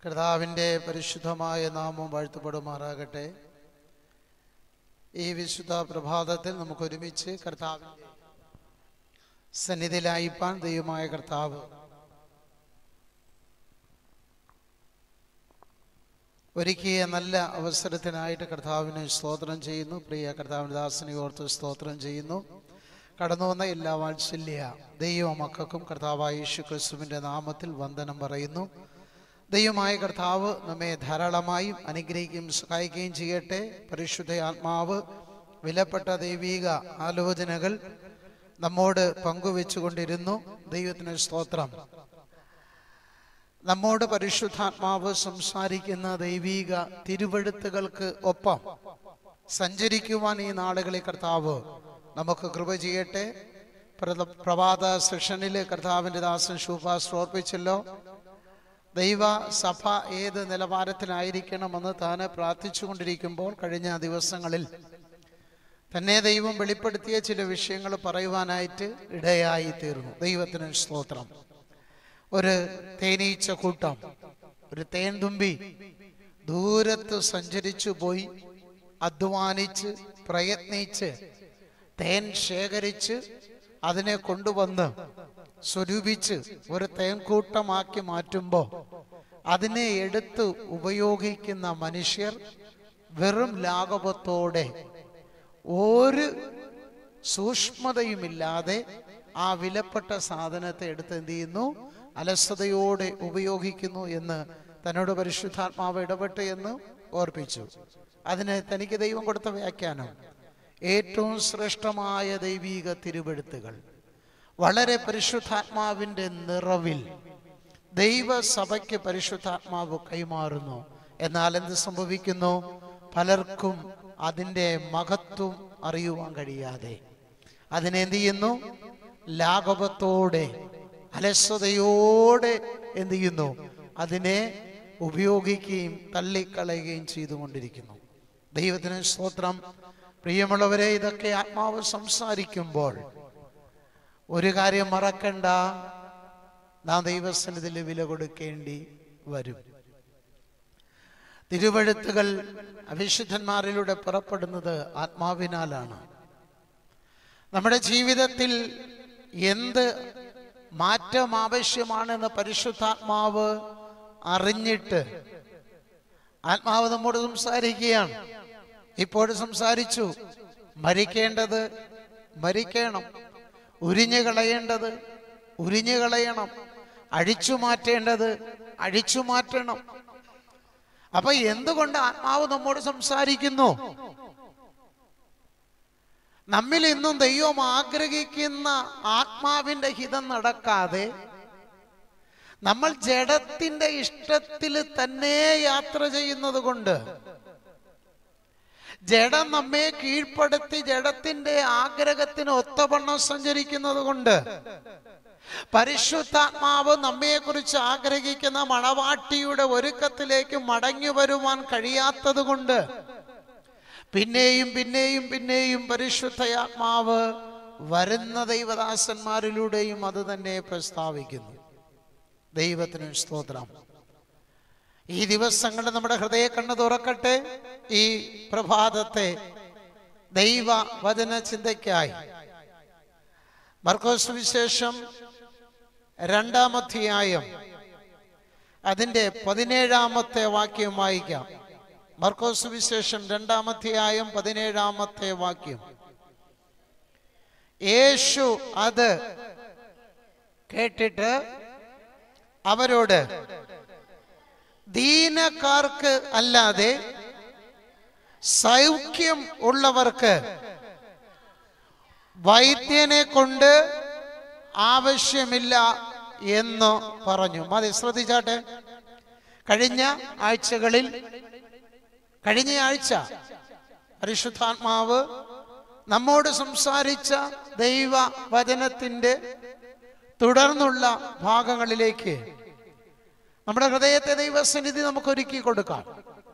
കർത്താവിൻ്റെ പരിശുദ്ധമായ നാമം വാഴ്ത്തപ്പെടുമാറാകട്ടെ ഈ വിശുദ്ധ പ്രഭാതത്തിൽ നമുക്ക് ഒരുമിച്ച് കർത്താവിൻ്റെ സന്നിധിയിലായിപ്പാൻ ദൈവമായ കർത്താവ് ഒരുക്കിയ നല്ല അവസരത്തിനായിട്ട് കർത്താവിന് സ്തോത്രം ചെയ്യുന്നു പ്രിയ കർത്താവിൻ്റെ ദാസനെ ഓർത്ത് സ്തോത്രം ചെയ്യുന്നു കടന്നു വന്ന എല്ലാ വാത്സല്യ ദൈവ മക്കൾക്കും കർത്താവായ യേശു ക്രിസ്തുവിൻ്റെ നാമത്തിൽ വന്ദനം പറയുന്നു ദൈവമായ കർത്താവ് നമ്മെ ധാരാളമായും അനുഗ്രഹിക്കുകയും സഹായിക്കുകയും ചെയ്യട്ടെ പരിശുദ്ധ ആത്മാവ് വിലപ്പെട്ട ദൈവീക ആലോചനകൾ നമ്മോട് പങ്കുവെച്ചുകൊണ്ടിരുന്നു ദൈവത്തിന് സ്തോത്രം നമ്മോട് പരിശുദ്ധാത്മാവ് സംസാരിക്കുന്ന ദൈവീക തിരുവഴുത്തുകൾക്ക് ഒപ്പം സഞ്ചരിക്കുവാൻ ഈ നാളുകളിൽ കർത്താവ് നമുക്ക് കൃപ ചെയ്യട്ടെ പ്രത- പ്രഭാത സെഷനിൽ കർത്താവിൻ്റെ ദാസൻ ശുഭാസ് ഓർപ്പിച്ചല്ലോ ദൈവ സഭ ഏത് നിലവാരത്തിലായിരിക്കണമെന്ന് താന് പ്രാർത്ഥിച്ചുകൊണ്ടിരിക്കുമ്പോൾ കഴിഞ്ഞ ദിവസങ്ങളിൽ തന്നെ ദൈവം വെളിപ്പെടുത്തിയ ചില വിഷയങ്ങൾ പറയുവാനായിട്ട് ഇടയായി തീർന്നു ദൈവത്തിന് സ്തോത്രം ഒരു തേനീച്ച കൂട്ടം ഒരു തേൻതുമ്പി ദൂരത്ത് സഞ്ചരിച്ചു പോയി അധ്വാനിച്ച് പ്രയത്നിച്ച് തേൻ ശേഖരിച്ച് അതിനെ കൊണ്ടുവന്ന് സ്വരൂപിച്ച് ഒരു തേൻകൂട്ടമാക്കി മാറ്റുമ്പോൾ അതിനെ എടുത്ത് ഉപയോഗിക്കുന്ന മനുഷ്യർ വെറും ലാഘവത്തോടെ ഒരു സൂക്ഷ്മതയുമില്ലാതെ ആ വിലപ്പെട്ട സാധനത്തെ എടുത്ത് എന്ത് ചെയ്യുന്നു അലസതയോടെ ഉപയോഗിക്കുന്നു എന്ന് തന്നോട് പരിശുദ്ധാത്മാവ് ഇടപെട്ട് എന്ന് ഓർപ്പിച്ചു അതിന് തനിക്ക് ദൈവം കൊടുത്ത വ്യാഖ്യാനം ഏറ്റവും ശ്രേഷ്ഠമായ ദൈവീക തിരുവെഴുത്തുകൾ വളരെ പരിശുദ്ധാത്മാവിൻ്റെ നിറവിൽ ദൈവസഭയ്ക്ക് പരിശുദ്ധാത്മാവ് കൈമാറുന്നു എന്നാൽ എന്ത് സംഭവിക്കുന്നു പലർക്കും അതിൻ്റെ മഹത്വം അറിയുവാൻ കഴിയാതെ അതിനെന്ത് ചെയ്യുന്നു ലാഘവത്തോടെ അലസതയോടെ എന്ത് ചെയ്യുന്നു അതിനെ ഉപയോഗിക്കുകയും തള്ളിക്കളയുകയും ചെയ്തുകൊണ്ടിരിക്കുന്നു ദൈവത്തിന് സ്തോത്രം പ്രിയമുള്ളവരെ ഇതൊക്കെ ആത്മാവ് സംസാരിക്കുമ്പോൾ ഒരു കാര്യം മറക്കണ്ട നാം ദൈവസന്നിധിയിൽ വില കൊടുക്കേണ്ടി വരും തിരുവഴുത്തുകൾ അവിശുദ്ധന്മാരിലൂടെ പുറപ്പെടുന്നത് ആത്മാവിനാലാണ് നമ്മുടെ ജീവിതത്തിൽ എന്ത് മാറ്റം ആവശ്യമാണെന്ന് പരിശുദ്ധാത്മാവ് അറിഞ്ഞിട്ട് ആത്മാവ് നമ്മോട് സംസാരിക്കുകയാണ് ഇപ്പോഴും സംസാരിച്ചു മരിക്കേണ്ടത് മരിക്കണം ഉരിഞ്ഞു കളയേണ്ടത് ഉരിഞ്ഞു കളയണം അഴിച്ചു മാറ്റേണ്ടത് അഴിച്ചു മാറ്റണം അപ്പൊ എന്തുകൊണ്ട് ആത്മാവ് നമ്മോട് സംസാരിക്കുന്നു നമ്മിൽ ഇന്നും ദൈവം ആഗ്രഹിക്കുന്ന ആത്മാവിന്റെ ഹിതം നടക്കാതെ നമ്മൾ ജഡത്തിന്റെ ഇഷ്ടത്തിൽ തന്നെ യാത്ര ചെയ്യുന്നത് കൊണ്ട് ജഡം നമ്മെ കീഴ്പ്പെടുത്തി ജഡത്തിന്റെ ആഗ്രഹത്തിന് ഒത്തവണ്ണം സഞ്ചരിക്കുന്നത് കൊണ്ട് പരിശുദ്ധാത്മാവ് നമ്മെ കുറിച്ച് ആഗ്രഹിക്കുന്ന മണവാട്ടിയുടെ ഒരുക്കത്തിലേക്ക് മടങ്ങി വരുവാൻ കഴിയാത്തത് കൊണ്ട് പിന്നെയും പിന്നെയും പിന്നെയും പരിശുദ്ധയാത്മാവ് വരുന്ന ദൈവദാസന്മാരിലൂടെയും അത് തന്നെ പ്രസ്താവിക്കുന്നു ദൈവത്തിന് സ്തോത്രം ഈ ദിവസങ്ങളിൽ നമ്മുടെ ഹൃദയ കണ്ണ് തുറക്കട്ടെ ഈ പ്രഭാതത്തെ ദൈവ വചന ചിന്തയ്ക്കായി മർക്കോസ് വിശേഷം രണ്ടാമധ്യായം അതിൻ്റെ പതിനേഴാമത്തെ വാക്യം വായിക്കാം മർക്കോസ് വിശേഷം രണ്ടാമധ്യായം പതിനേഴാമത്തെ വാക്യം യേശു അത് കേട്ടിട്ട് അവരോട് ദീനക്കാർക്ക് അല്ലാതെ സൗഖ്യം ഉള്ളവർക്ക് വൈദ്യനെ കൊണ്ട് ആവശ്യമില്ല എന്ന് പറഞ്ഞു മതി ശ്രദ്ധിച്ചാട്ടെ കഴിഞ്ഞ ആഴ്ചകളിൽ കഴിഞ്ഞ ആഴ്ച പരിശുദ്ധാത്മാവ് നമ്മോട് സംസാരിച്ച ദൈവ വചനത്തിന്റെ തുടർന്നുള്ള ഭാഗങ്ങളിലേക്ക് നമ്മുടെ ഹൃദയത്തെ ദൈവസന്നിധി നമുക്ക് ഒരുക്കി കൊടുക്കാം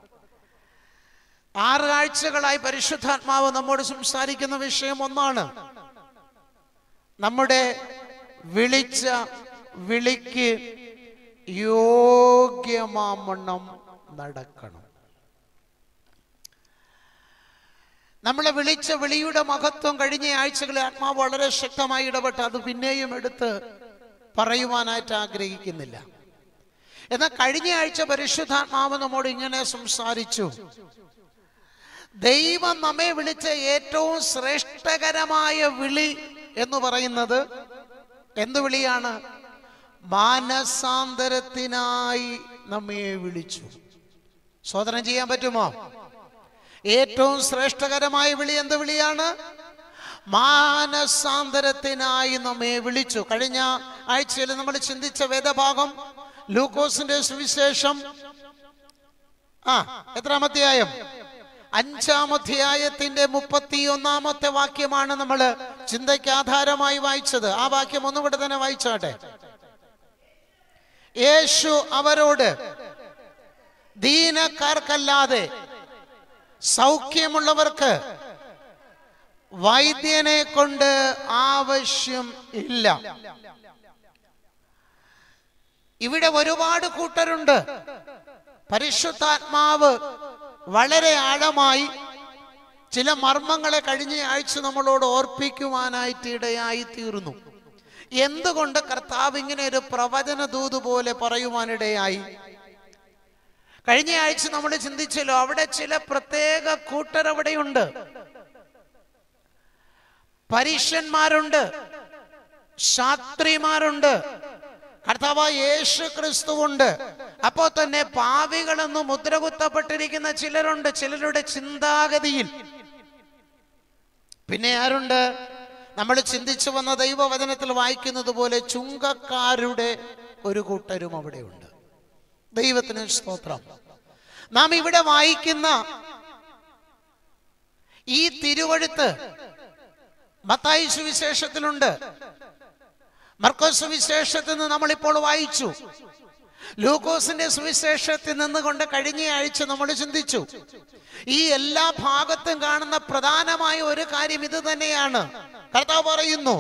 ആറ് ആഴ്ചകളായി പരിശുദ്ധാത്മാവ് നമ്മോട് സംസാരിക്കുന്ന വിഷയം ഒന്നാണ് നമ്മുടെ വിളിച്ച വിളിക്ക് യോഗ്യമാമണ്ണം നടക്കണം നമ്മളെ വിളിച്ച വിളിയുടെ മഹത്വം കഴിഞ്ഞ ആഴ്ചകളിൽ ആത്മാവ് വളരെ ശക്തമായി ഇടപെട്ട് അത് പിന്നെയും എടുത്ത് പറയുവാനായിട്ട് ആഗ്രഹിക്കുന്നില്ല എന്നാൽ കഴിഞ്ഞ ആഴ്ച പരിശുദ്ധാത്മാവ് നമ്മോട് ഇങ്ങനെ സംസാരിച്ചു ദൈവം നമ്മെ വിളിച്ച ഏറ്റവും ശ്രേഷ്ഠകരമായ വിളി എന്ന് പറയുന്നത് എന്ത് വിളിയാണ് മാനസാന്തരത്തിനായി നമ്മെ വിളിച്ചു സ്വതന്ത്രം ചെയ്യാൻ പറ്റുമോ ഏറ്റവും ശ്രേഷ്ഠകരമായ വിളി എന്ത് വിളിയാണ് മാനസാന്തരത്തിനായി നമ്മെ വിളിച്ചു കഴിഞ്ഞ ആഴ്ചയിൽ നമ്മൾ ചിന്തിച്ച വേദഭാഗം ലൂക്കോസിന്റെ സുവിശേഷം ആ എത്രാമധ്യായം അഞ്ചാമധ്യായത്തിന്റെ മുപ്പത്തി ഒന്നാമത്തെ വാക്യമാണ് നമ്മൾ ചിന്തയ്ക്ക് ആധാരമായി വായിച്ചത് ആ വാക്യം ഒന്നുകൂടെ തന്നെ വായിച്ചാട്ടെ യേശു അവരോട് ദീനക്കാർക്കല്ലാതെ സൗഖ്യമുള്ളവർക്ക് വൈദ്യനെ കൊണ്ട് ആവശ്യം ഇല്ല ഇവിടെ ഒരുപാട് കൂട്ടരുണ്ട് പരിശുദ്ധാത്മാവ് വളരെ ആഴമായി ചില മർമ്മങ്ങളെ കഴിഞ്ഞ ആഴ്ച നമ്മളോട് ഓർപ്പിക്കുവാനായിട്ട് ഇടയായി തീർന്നു എന്തുകൊണ്ട് കർത്താവ് ഇങ്ങനെ ഒരു പ്രവചന ദൂത് പോലെ പറയുവാനിടയായി കഴിഞ്ഞ ആഴ്ച നമ്മൾ ചിന്തിച്ചല്ലോ അവിടെ ചില പ്രത്യേക കൂട്ടരവിടെയുണ്ട് പരീക്ഷന്മാരുണ്ട് ശാസ്ത്രിമാരുണ്ട് കർത്താവ് യേശു ക്രിസ്തുവുണ്ട് അപ്പോ തന്നെ പാവികളെന്ന് മുദ്രകുത്തപ്പെട്ടിരിക്കുന്ന ചിലരുണ്ട് ചിലരുടെ ചിന്താഗതിയിൽ പിന്നെ ആരുണ്ട് നമ്മൾ ചിന്തിച്ചു വന്ന ദൈവവചനത്തിൽ വായിക്കുന്നത് പോലെ ചുങ്കക്കാരുടെ ഒരു കൂട്ടരും അവിടെയുണ്ട് ദൈവത്തിന് സ്തോത്രം നാം ഇവിടെ വായിക്കുന്ന ഈ തിരുവഴുത്ത് മത്തായി സുവിശേഷത്തിലുണ്ട് മർക്കോസ് സുവിശേഷത്തിൽ നിന്ന് നമ്മളിപ്പോൾ വായിച്ചു ലൂക്കോസിന്റെ സുവിശേഷത്തിൽ നിന്നുകൊണ്ട് കഴിഞ്ഞ ആഴ്ച നമ്മൾ ചിന്തിച്ചു ഈ എല്ലാ ഭാഗത്തും കാണുന്ന പ്രധാനമായ ഒരു കാര്യം ഇത് തന്നെയാണ് കർത്താവ് പറയുന്നു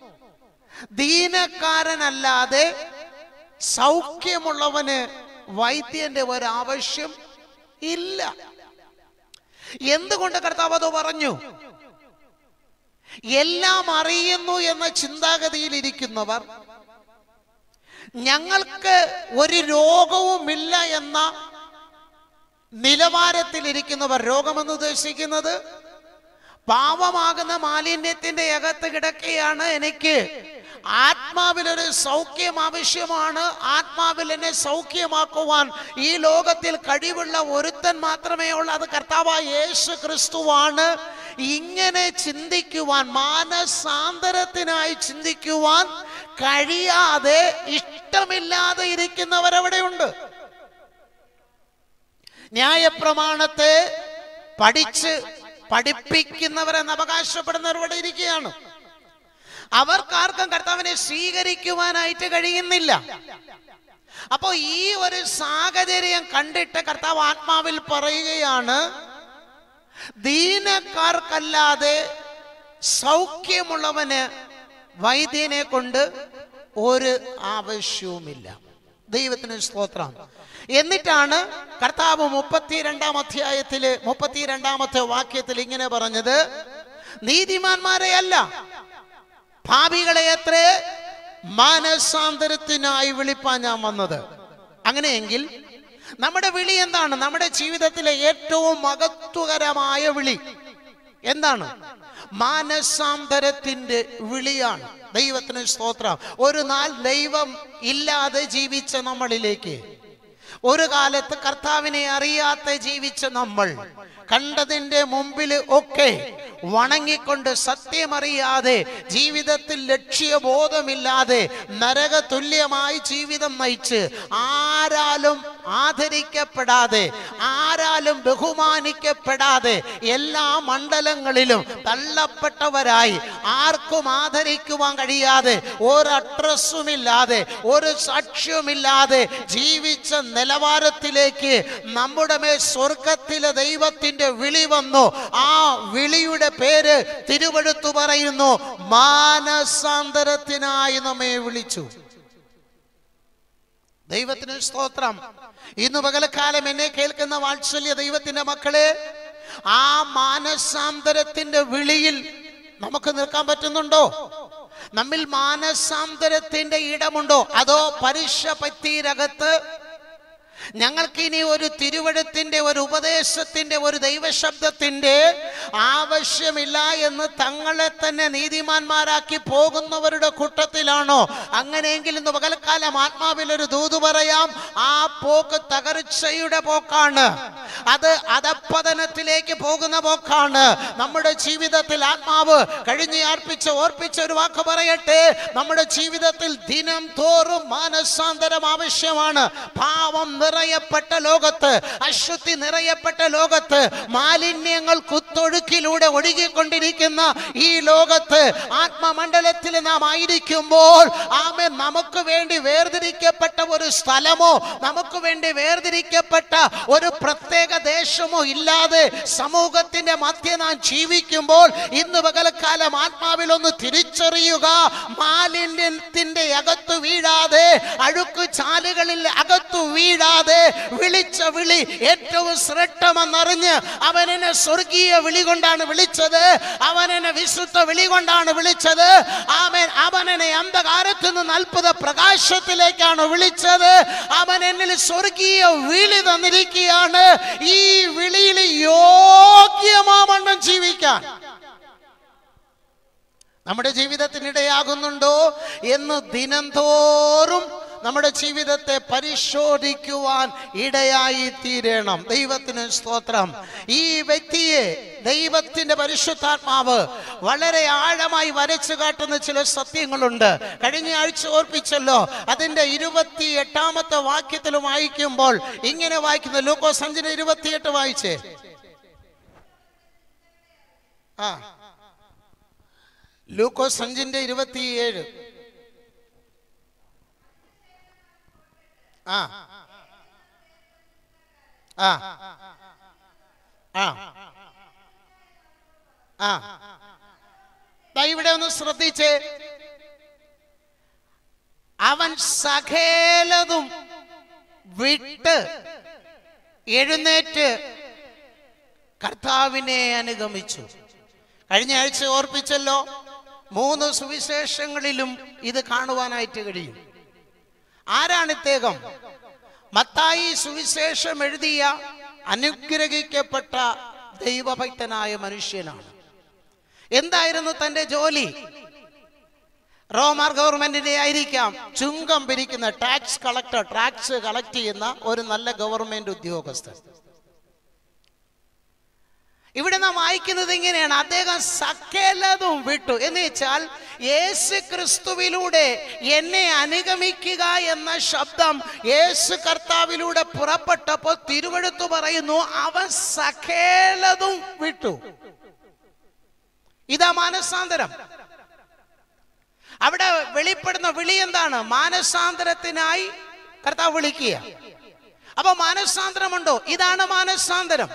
ദീനക്കാരനല്ലാതെ സൗഖ്യമുള്ളവന് വൈദ്യന്റെ ഒരാവശ്യം ഇല്ല എന്തുകൊണ്ട് കർത്താവ് അത് പറഞ്ഞു എല്ലാം അറിയുന്നു എന്ന ചിന്താഗതിയിൽ ഇരിക്കുന്നവർ ഞങ്ങൾക്ക് ഒരു രോഗവുമില്ല എന്ന നിലവാരത്തിൽ ഇരിക്കുന്നവർ രോഗമെന്ന് ഉദ്ദേശിക്കുന്നത് പാവമാകുന്ന മാലിന്യത്തിന്റെ അകത്ത് കിടക്കുകയാണ് എനിക്ക് ആത്മാവിലൊരു സൗഖ്യം ആവശ്യമാണ് ആത്മാവിൽ എന്നെ സൗഖ്യമാക്കുവാൻ ഈ ലോകത്തിൽ കഴിവുള്ള ഒരുത്തൻ മാത്രമേ ഉള്ളൂ അത് കർത്താവായ യേശു ക്രിസ്തുവാണ് ഇങ്ങനെ ചിന്തിക്കുവാൻ മാനസാന്തരത്തിനായി ചിന്തിക്കുവാൻ കഴിയാതെ ഇഷ്ടമില്ലാതെ ഇരിക്കുന്നവരവിടെയുണ്ട് ന്യായപ്രമാണത്തെ പഠിച്ച് പഠിപ്പിക്കുന്നവരെന്ന് അവകാശപ്പെടുന്നവർ ഇരിക്കുകയാണ് അവർക്കാർക്കും കർത്താവിനെ സ്വീകരിക്കുവാനായിട്ട് കഴിയുന്നില്ല അപ്പോ ഈ ഒരു സാഹചര്യം കണ്ടിട്ട് കർത്താവ് ആത്മാവിൽ പറയുകയാണ് ദീനക്കാർക്കല്ലാതെ സൗഖ്യമുള്ളവന് വൈദ്യനെ കൊണ്ട് ഒരു ആവശ്യവുമില്ല ദൈവത്തിന് സ്തോത്രം എന്നിട്ടാണ് കർത്താവ് മുപ്പത്തിരണ്ടാം അധ്യായത്തില് മുപ്പത്തിരണ്ടാമത്തെ വാക്യത്തിൽ ഇങ്ങനെ പറഞ്ഞത് നീതിമാന്മാരെ അല്ല ഭാവികളെ എത്രേ മാനസാന്തരത്തിനായി വിളിപ്പാൻ ഞാൻ വന്നത് അങ്ങനെയെങ്കിൽ നമ്മുടെ വിളി എന്താണ് നമ്മുടെ ജീവിതത്തിലെ ഏറ്റവും മഹത്വകരമായ വിളി എന്താണ് മാനസാന്തരത്തിന്റെ വിളിയാണ് ദൈവത്തിന് സ്തോത്രം ഒരു നാൾ ദൈവം ഇല്ലാതെ ജീവിച്ച നമ്മളിലേക്ക് ഒരു കാലത്ത് കർത്താവിനെ അറിയാത്ത ജീവിച്ച നമ്മൾ കണ്ടതിന്റെ മുമ്പിൽ ഒക്കെ വണങ്ങിക്കൊണ്ട് സത്യമറിയാതെ ജീവിതത്തിൽ ലക്ഷ്യബോധമില്ലാതെ നരക തുല്യമായി ജീവിതം നയിച്ച് ആരാലും ആദരിക്കപ്പെടാതെ ആരാലും ബഹുമാനിക്കപ്പെടാതെ എല്ലാ മണ്ഡലങ്ങളിലും തള്ളപ്പെട്ടവരായി ആർക്കും ആദരിക്കുവാൻ കഴിയാതെ ഒരു അഡ്രസ്സുമില്ലാതെ ഒരു സാക്ഷ്യമില്ലാതെ ജീവിച്ച നിലവാരത്തിലേക്ക് നമ്മുടെ മേൽ സ്വർഗത്തിലെ ദൈവത്തിന്റെ വിളി വന്നു ആ വിളിയുടെ പേര് തിരുവഴുത്തു പറയുന്നു മാനസാന്തരത്തിനായി നമ്മെ വിളിച്ചു ദൈവത്തിന് സ്തോത്രം ഇന്ന് പകലക്കാലം എന്നെ കേൾക്കുന്ന വാത്സല്യ ദൈവത്തിന്റെ മക്കളെ ആ മാനസാന്തരത്തിന്റെ വിളിയിൽ നമുക്ക് നിൽക്കാൻ പറ്റുന്നുണ്ടോ നമ്മിൽ മാനസാന്തരത്തിന്റെ ഇടമുണ്ടോ അതോ പരുഷ പറ്റീരകത്ത് ഞങ്ങൾക്ക് ഇനി ഒരു തിരുവഴുത്തിന്റെ ഒരു ഉപദേശത്തിന്റെ ഒരു ദൈവശബ്ദത്തിന്റെ ആവശ്യമില്ല എന്ന് തങ്ങളെ തന്നെ നീതിമാന്മാരാക്കി പോകുന്നവരുടെ കൂട്ടത്തിലാണോ അങ്ങനെയെങ്കിൽ ഇന്ന് പകൽക്കാലം ആത്മാവിൽ ഒരു ദൂതു പറയാം ആ പോക്ക് തകർച്ചയുടെ പോക്കാണ് അത് അധപ്പതനത്തിലേക്ക് പോകുന്ന പോക്കാണ് നമ്മുടെ ജീവിതത്തിൽ ആത്മാവ് കഴിഞ്ഞ അർപ്പിച്ച് ഓർപ്പിച്ച ഒരു വാക്ക് പറയട്ടെ നമ്മുടെ ജീവിതത്തിൽ ദിനം തോറും മാനസാന്തരം ആവശ്യമാണ് പാവം നിറയപ്പെട്ട ലോകത്ത് അശുദ്ധി നിറയപ്പെട്ട ലോകത്ത് മാലിന്യങ്ങൾ കുത്തൊഴുക്കിലൂടെ ഒഴുകിക്കൊണ്ടിരിക്കുന്ന ഈ ലോകത്ത് ആത്മമണ്ഡലത്തിൽ നാം ആയിരിക്കുമ്പോൾ ആമെ നമുക്ക് വേണ്ടി വേർതിരിക്കപ്പെട്ട ഒരു സ്ഥലമോ നമുക്ക് വേണ്ടി വേർതിരിക്കപ്പെട്ട ഒരു പ്രത്യേക ദേശമോ ഇല്ലാതെ സമൂഹത്തിന്റെ മധ്യ നാം ജീവിക്കുമ്പോൾ ഇന്ന് പകലക്കാലം ആത്മാവിൽ ഒന്ന് തിരിച്ചറിയുക മാലിന്യത്തിന്റെ അകത്തു വീഴാതെ അഴുക്ക് ചാലുകളിൽ അകത്തു വീഴാതെ വിളിച്ച വിളി ഏറ്റവും ശ്രദ്ധമെന്നറിഞ്ഞ് അവനെന്നെ സ്വർഗീയ വിളി കൊണ്ടാണ് വിളിച്ചത് അവനെന്നെ വിശുദ്ധ വിളി കൊണ്ടാണ് വിളിച്ചത് അവൻ അവനെന്നെ അന്ധകാരത്തിൽ നിന്ന് അത്ഭുത പ്രകാശത്തിലേക്കാണ് വിളിച്ചത് അവൻ എന്നിൽ സ്വർഗീയ വിളി തന്നിരിക്കുകയാണ് ഈ വിളിയിൽ യോഗ്യമാവണ്ണം ജീവിക്കാൻ നമ്മുടെ ജീവിതത്തിനിടയാകുന്നുണ്ടോ എന്ന് ദിനം തോറും നമ്മുടെ ജീവിതത്തെ പരിശോധിക്കുവാൻ ഇടയായി തീരണം ദൈവത്തിന് സ്തോത്രം ഈ വ്യക്തിയെ ദൈവത്തിന്റെ പരിശുദ്ധാത്മാവ് വളരെ ആഴമായി വരച്ചു കാട്ടുന്ന ചില സത്യങ്ങളുണ്ട് കഴിഞ്ഞ ആഴ്ച ഓർപ്പിച്ചല്ലോ അതിന്റെ ഇരുപത്തി എട്ടാമത്തെ വാക്യത്തിൽ വായിക്കുമ്പോൾ ഇങ്ങനെ വായിക്കുന്നു ലൂക്കോസ് അഞ്ചിന് ഇരുപത്തിയെട്ട് വായിച്ചേ ആ ലൂക്കോസ് അഞ്ചിന്റെ ഇരുപത്തിയേഴ് ആ ആ ആ ആ ദാ ഇവിടെ ഒന്ന് ശ്രദ്ധിച്ചേ അവൻ സകലതും വിട്ട് എഴുന്നേറ്റ് കർത്താവിനെ അനുഗമിച്ചു കഴിഞ്ഞ ആഴ്ച ഓർപ്പിച്ചല്ലോ മൂന്ന് സുവിശേഷങ്ങളിലും ഇത് കാണുവാനായിട്ട് കഴിയും ആരാണ് ഇദ്ദേഹം മത്തായി സുവിശേഷം എഴുതിയ അനുഗ്രഹിക്കപ്പെട്ട ദൈവഭക്തനായ മനുഷ്യനാണ് എന്തായിരുന്നു തന്റെ ജോലി റോമാർ ഗവൺമെന്റിന്റെ ആയിരിക്കാം ചുങ്കം പിരിക്കുന്ന ടാക്സ് കളക്ടർ ടാക്സ് കളക്ട് ചെയ്യുന്ന ഒരു നല്ല ഗവൺമെന്റ് ഉദ്യോഗസ്ഥൻ ഇവിടെ നാം വായിക്കുന്നത് ഇങ്ങനെയാണ് അദ്ദേഹം സകലതും വിട്ടു എന്ന് വെച്ചാൽ യേശു ക്രിസ്തുവിലൂടെ എന്നെ അനുഗമിക്കുക എന്ന ശബ്ദം യേശു കർത്താവിലൂടെ പുറപ്പെട്ടപ്പോൾ തിരുവഴുത്തു പറയുന്നു അവൻ സകലതും വിട്ടു ഇതാ മാനസാന്തരം അവിടെ വെളിപ്പെടുന്ന വിളി എന്താണ് മാനസാന്തരത്തിനായി കർത്താവ് വിളിക്കുക അപ്പൊ മാനസാന്തരമുണ്ടോ ഇതാണ് മാനസാന്തരം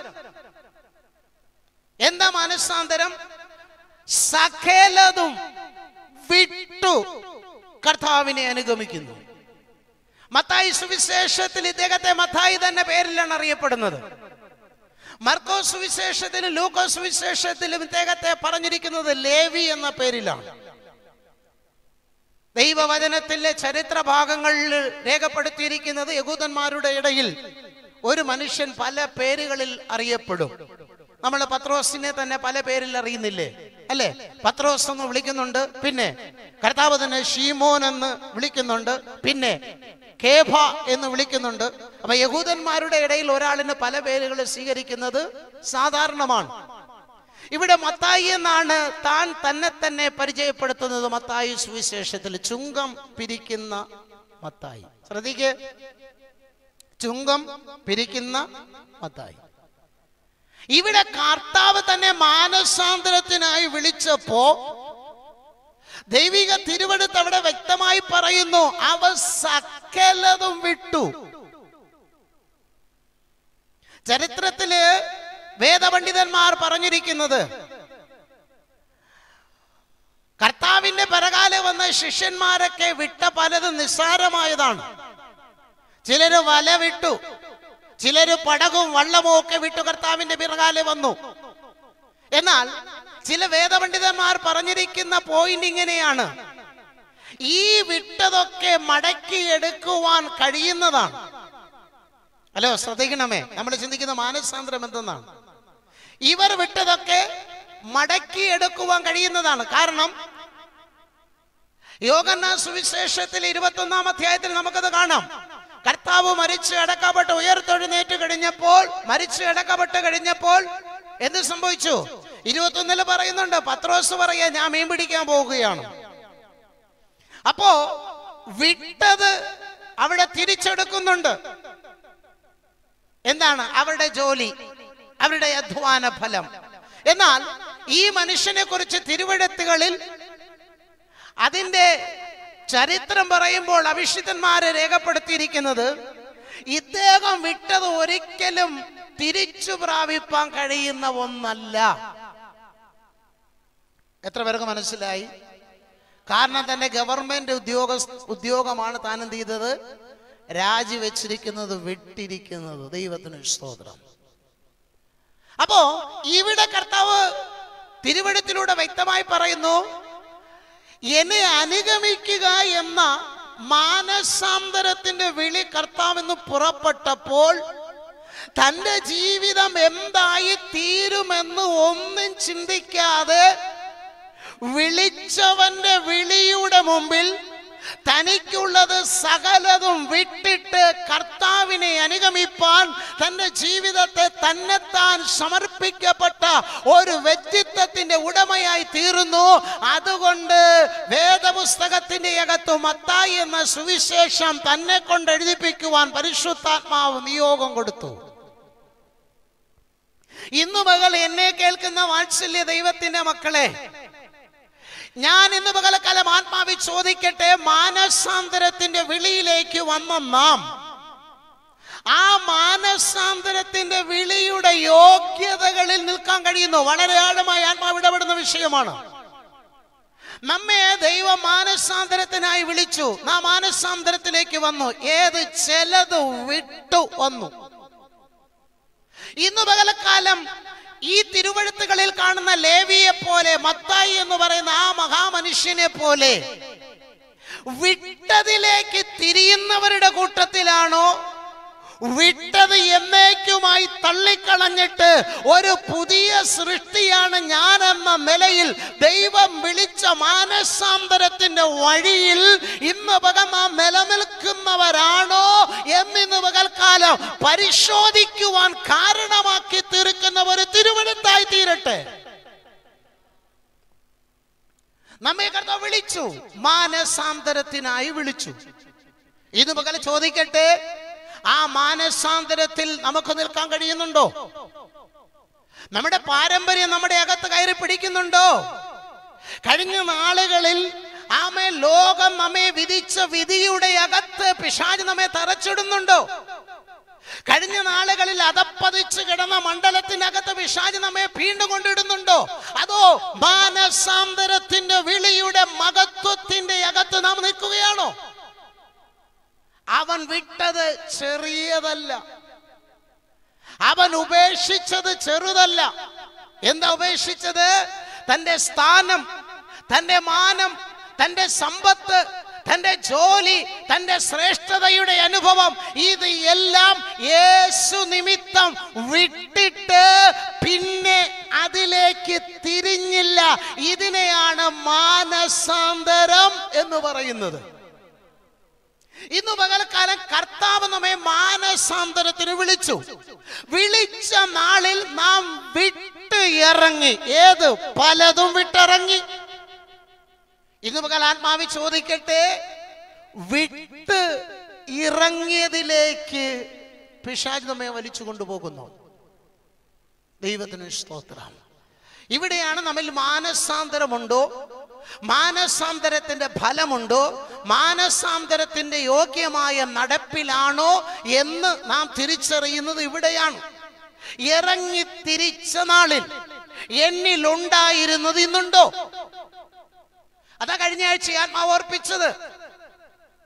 എന്താ മാനസാന്തരം സകലതും വിട്ടു കർത്താവിനെ അനുഗമിക്കുന്നു മത്തായി സുവിശേഷത്തിൽ ഇദ്ദേഹത്തെ മത്തായി തന്നെ പേരിലാണ് അറിയപ്പെടുന്നത് മർക്കോ സുവിശേഷത്തിലും ലൂക്കോ സുവിശേഷത്തിലും ഇദ്ദേഹത്തെ പറഞ്ഞിരിക്കുന്നത് ലേവി എന്ന പേരിലാണ് ദൈവവചനത്തിലെ ചരിത്ര ഭാഗങ്ങളിൽ രേഖപ്പെടുത്തിയിരിക്കുന്നത് യഹൂദന്മാരുടെ ഇടയിൽ ഒരു മനുഷ്യൻ പല പേരുകളിൽ അറിയപ്പെടും നമ്മൾ പത്രോസിനെ തന്നെ പല പേരിൽ അറിയുന്നില്ലേ അല്ലേ പത്രോസ് എന്ന് വിളിക്കുന്നുണ്ട് പിന്നെ കർത്താവ് തന്നെ ഷീമോൻ എന്ന് വിളിക്കുന്നുണ്ട് പിന്നെ കേഭ എന്ന് വിളിക്കുന്നുണ്ട് അപ്പൊ യഹൂദന്മാരുടെ ഇടയിൽ ഒരാളിന് പല പേരുകൾ സ്വീകരിക്കുന്നത് സാധാരണമാണ് ഇവിടെ മത്തായി എന്നാണ് താൻ തന്നെ തന്നെ പരിചയപ്പെടുത്തുന്നത് മത്തായി സുവിശേഷത്തിൽ ചുങ്കം പിരിക്കുന്ന മത്തായി ശ്രദ്ധിക്ക് ചുങ്കം പിരിക്കുന്ന മത്തായി ഇവിടെ കർത്താവ് തന്നെ മാനസാന്തരത്തിനായി വിളിച്ചപ്പോ ദൈവിക തിരുവടുത്ത് അവിടെ വ്യക്തമായി പറയുന്നു അവ സകലതും വിട്ടു ചരിത്രത്തില് വേദപണ്ഡിതന്മാർ പറഞ്ഞിരിക്കുന്നത് കർത്താവിന്റെ പിറകാലെ വന്ന ശിഷ്യന്മാരൊക്കെ വിട്ട പലതും നിസ്സാരമായതാണ് ചിലര് വല വിട്ടു ചിലര് പടകും വള്ളവും ഒക്കെ വിട്ടു കർത്താവിന്റെ പിറകാലെ വന്നു എന്നാൽ ചില വേദപണ്ഡിതന്മാർ പറഞ്ഞിരിക്കുന്ന പോയിന്റ് ഇങ്ങനെയാണ് ഈ വിട്ടതൊക്കെ മടക്കിയെടുക്കുവാൻ കഴിയുന്നതാണ് ഹലോ ശ്രദ്ധിക്കണമേ നമ്മൾ ചിന്തിക്കുന്ന മാനസാന്തരം എന്തെന്നാണ് ഇവർ വിട്ടതൊക്കെ മടക്കിയെടുക്കുവാൻ കഴിയുന്നതാണ് കാരണം യോഗന്ന സുവിശേഷത്തിൽ ഇരുപത്തി ഒന്നാം അധ്യായത്തിൽ നമുക്കത് കാണാം കർത്താവ് മരിച്ച് അടക്കപ്പെട്ട് ഉയർത്തെഴുന്നേറ്റ് കഴിഞ്ഞപ്പോൾ മരിച്ച് അടക്കപ്പെട്ട് കഴിഞ്ഞപ്പോൾ എന്ത് സംഭവിച്ചു ഇരുപത്തൊന്നില് പറയുന്നുണ്ട് പത്രോസ് പറയാ ഞാൻ മീൻ പിടിക്കാൻ പോവുകയാണ് അപ്പോ വിട്ടത് അവിടെ തിരിച്ചെടുക്കുന്നുണ്ട് എന്താണ് അവരുടെ ജോലി അവരുടെ അധ്വാന ഫലം എന്നാൽ ഈ മനുഷ്യനെ കുറിച്ച് തിരുവഴുത്തുകളിൽ അതിന്റെ ചരിത്രം പറയുമ്പോൾ അഭിഷിതന്മാരെ രേഖപ്പെടുത്തിയിരിക്കുന്നത് ഇദ്ദേഹം വിട്ടത് ഒരിക്കലും തിരിച്ചു പ്രാപിപ്പാൻ കഴിയുന്ന ഒന്നല്ല എത്ര പേർക്ക് മനസ്സിലായി കാരണം തന്നെ ഗവൺമെന്റ് ഉദ്യോഗ ഉദ്യോഗമാണ് താൻ എന്ത് ചെയ്തത് രാജിവെച്ചിരിക്കുന്നത് വിട്ടിരിക്കുന്നത് ദൈവത്തിന് സ്തോത്രം അപ്പോ ഇവിടെ കർത്താവ് തിരുവഴുത്തിലൂടെ വ്യക്തമായി പറയുന്നു എന്നെ അനുഗമിക്കുക എന്ന മാനസാന്തരത്തിന്റെ വിളി കർത്താവെന്ന് പുറപ്പെട്ടപ്പോൾ തന്റെ ജീവിതം എന്തായി തീരുമെന്ന് ഒന്നും ചിന്തിക്കാതെ വിളിച്ചവന്റെ വിളിയുടെ മുമ്പിൽ തനിക്കുള്ളത് സകലതും വിട്ടിട്ട് കർത്താവിനെ അനുഗമിപ്പാൻ തന്റെ ജീവിതത്തെ തന്നെത്താൻ സമർപ്പിക്കപ്പെട്ട ഒരു വ്യക്തിത്വത്തിന്റെ ഉടമയായി തീർന്നു അതുകൊണ്ട് വേദപുസ്തകത്തിന്റെ അകത്ത് മത്തായി എന്ന സുവിശേഷം തന്നെ കൊണ്ട് എഴുതിപ്പിക്കുവാൻ പരിശുദ്ധാത്മാവ് നിയോഗം കൊടുത്തു ഇന്നു മകൾ എന്നെ കേൾക്കുന്ന വാത്സല്യ ദൈവത്തിന്റെ മക്കളെ ഞാൻ ഇന്ന് പകലക്കാലം ആത്മാവി ചോദിക്കട്ടെ മാനസാന്തരത്തിന്റെ വിളിയിലേക്ക് വന്ന നാം ആ മാനസാന്തരത്തിന്റെ വിളിയുടെ യോഗ്യതകളിൽ നിൽക്കാൻ കഴിയുന്നു വളരെ ആഴമായി ആത്മാവ് ഇടപെടുന്ന വിഷയമാണ് നമ്മെ ദൈവം മാനസാന്തരത്തിനായി വിളിച്ചു നാം മാനസാന്തരത്തിലേക്ക് വന്നു ഏത് ചിലത് വിട്ടു വന്നു ഇന്ന് പകലക്കാലം ഈ തിരുവഴുത്തുകളിൽ കാണുന്ന ലേവിയെ പോലെ മത്തായി എന്ന് പറയുന്ന ആ മഹാമനുഷ്യനെ പോലെ വിട്ടതിലേക്ക് തിരിയുന്നവരുടെ കൂട്ടത്തിലാണോ വിട്ടത് എന്നേക്കുമായി തള്ളിക്കളഞ്ഞിട്ട് ഒരു പുതിയ സൃഷ്ടിയാണ് ഞാൻ എന്ന നിലയിൽ ദൈവം വിളിച്ച മാനസാന്തരത്തിന്റെ വഴിയിൽ ഇന്ന് പകം നാം നിലനിൽക്കുന്നവരാണോ എന്നിന്ന് പകൽക്കാലം പരിശോധിക്കുവാൻ കാരണമാക്കി തീർക്കുന്ന ഒരു തിരുവനന്തായി തീരട്ടെ നമ്മെ കർത്താവ് വിളിച്ചു മാനസാന്തരത്തിനായി വിളിച്ചു ഇന്ന് പകൽ ചോദിക്കട്ടെ ആ മാനസാന്തരത്തിൽ നമുക്ക് നിൽക്കാൻ കഴിയുന്നുണ്ടോ നമ്മുടെ പാരമ്പര്യം നമ്മുടെ അകത്ത് കയറി പിടിക്കുന്നുണ്ടോ കഴിഞ്ഞ നാളുകളിൽ ആമേ ലോകം നമ്മെ വിധിച്ച വിധിയുടെ അകത്ത് പിശാജ് നമ്മെ തറച്ചിടുന്നുണ്ടോ കഴിഞ്ഞ നാളുകളിൽ അതപ്പതിച്ച് കിടന്ന മണ്ഡലത്തിനകത്ത് പിശാജ് നമ്മെ വീണ്ടും കൊണ്ടിടുന്നുണ്ടോ അതോ മാനസാന്തരത്തിന്റെ വിളിയുടെ മഹത്വത്തിന്റെ അകത്ത് നാം നിൽക്കുകയാണോ അവൻ വിട്ടത് ചെറിയതല്ല അവൻ ഉപേക്ഷിച്ചത് ചെറുതല്ല എന്താ ഉപേക്ഷിച്ചത് തന്റെ സ്ഥാനം തന്റെ മാനം തന്റെ സമ്പത്ത് തന്റെ ജോലി തന്റെ ശ്രേഷ്ഠതയുടെ അനുഭവം ഇത് എല്ലാം യേശു നിമിത്തം വിട്ടിട്ട് പിന്നെ അതിലേക്ക് തിരിഞ്ഞില്ല ഇതിനെയാണ് മാനസാന്തരം എന്ന് പറയുന്നത് ഇന്ന് പകൽക്കാലം കർത്താവ് നമ്മെ മാനസാന്തരത്തിന് വിളിച്ചു വിളിച്ച നാളിൽ നാം വിട്ട് ഇറങ്ങി ഏത് പലതും വിട്ടിറങ്ങി ഇന്ന് പകൽ ആത്മാവി ചോദിക്കട്ടെ വിട്ട് ഇറങ്ങിയതിലേക്ക് പിശാജ് നമ്മെ വലിച്ചു കൊണ്ടുപോകുന്നു ദൈവത്തിന് സ്തോത്രം ഇവിടെയാണ് നമ്മിൽ മാനസാന്തരമുണ്ടോ മാനസാന്തരത്തിന്റെ ഫലമുണ്ടോ മാനസാന്തരത്തിന്റെ യോഗ്യമായ നടപ്പിലാണോ എന്ന് നാം തിരിച്ചറിയുന്നത് ഇവിടെയാണ് ഇറങ്ങി തിരിച്ച നാളിൽ എന്നിലുണ്ടായിരുന്നത് ഇന്നുണ്ടോ അതാ കഴിഞ്ഞ ആഴ്ച ആത്മാവ് ഓർപ്പിച്ചത്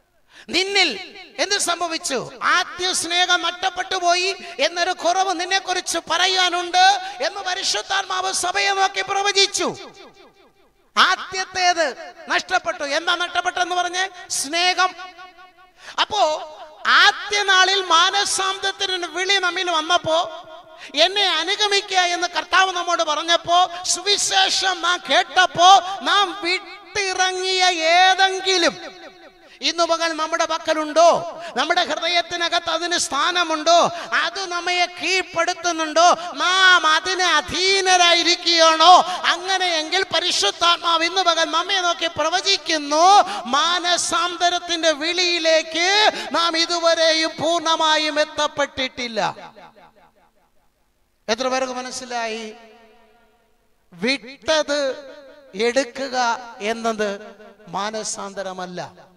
നിന്നിൽ എന്ത് സംഭവിച്ചു ആദ്യ സ്നേഹം നഷ്ടപ്പെട്ടു പോയി എന്നൊരു കുറവ് നിന്നെ കുറിച്ച് പറയാനുണ്ട് എന്ന് പരിശുദ്ധാത്മാവ് സഭയെ നോക്കി പ്രവചിച്ചു ആദ്യത്തേത് നഷ്ടപ്പെട്ടു എന്താ നഷ്ടപ്പെട്ടെന്ന് പറഞ്ഞ് സ്നേഹം അപ്പോ ആദ്യ നാളിൽ മാനസാന്തത്തിന് വിളി നമ്മിൽ വന്നപ്പോ എന്നെ അനുഗമിക്കുക എന്ന് കർത്താവ് നമ്മോട് പറഞ്ഞപ്പോ സുവിശേഷം നാം കേട്ടപ്പോ നാം വിട്ടിറങ്ങിയ ഏതെങ്കിലും ഇന്ന് പകൽ നമ്മുടെ പക്കലുണ്ടോ നമ്മുടെ ഹൃദയത്തിനകത്ത് അതിന് സ്ഥാനമുണ്ടോ അത് നമ്മയെ കീഴ്പ്പെടുത്തുന്നുണ്ടോ നാം അതിന് അധീനരായിരിക്കുകയാണോ അങ്ങനെയെങ്കിൽ പരിശുദ്ധാത്മാവ് ഇന്ന് പകൽ നമ്മെ നോക്കി പ്രവചിക്കുന്നു മാനസാന്തരത്തിന്റെ വിളിയിലേക്ക് നാം ഇതുവരെയും പൂർണ്ണമായും എത്തപ്പെട്ടിട്ടില്ല എത്ര പേർക്ക് മനസ്സിലായി വിട്ടത് എടുക്കുക എന്നത് മാനസാന്തരമല്ല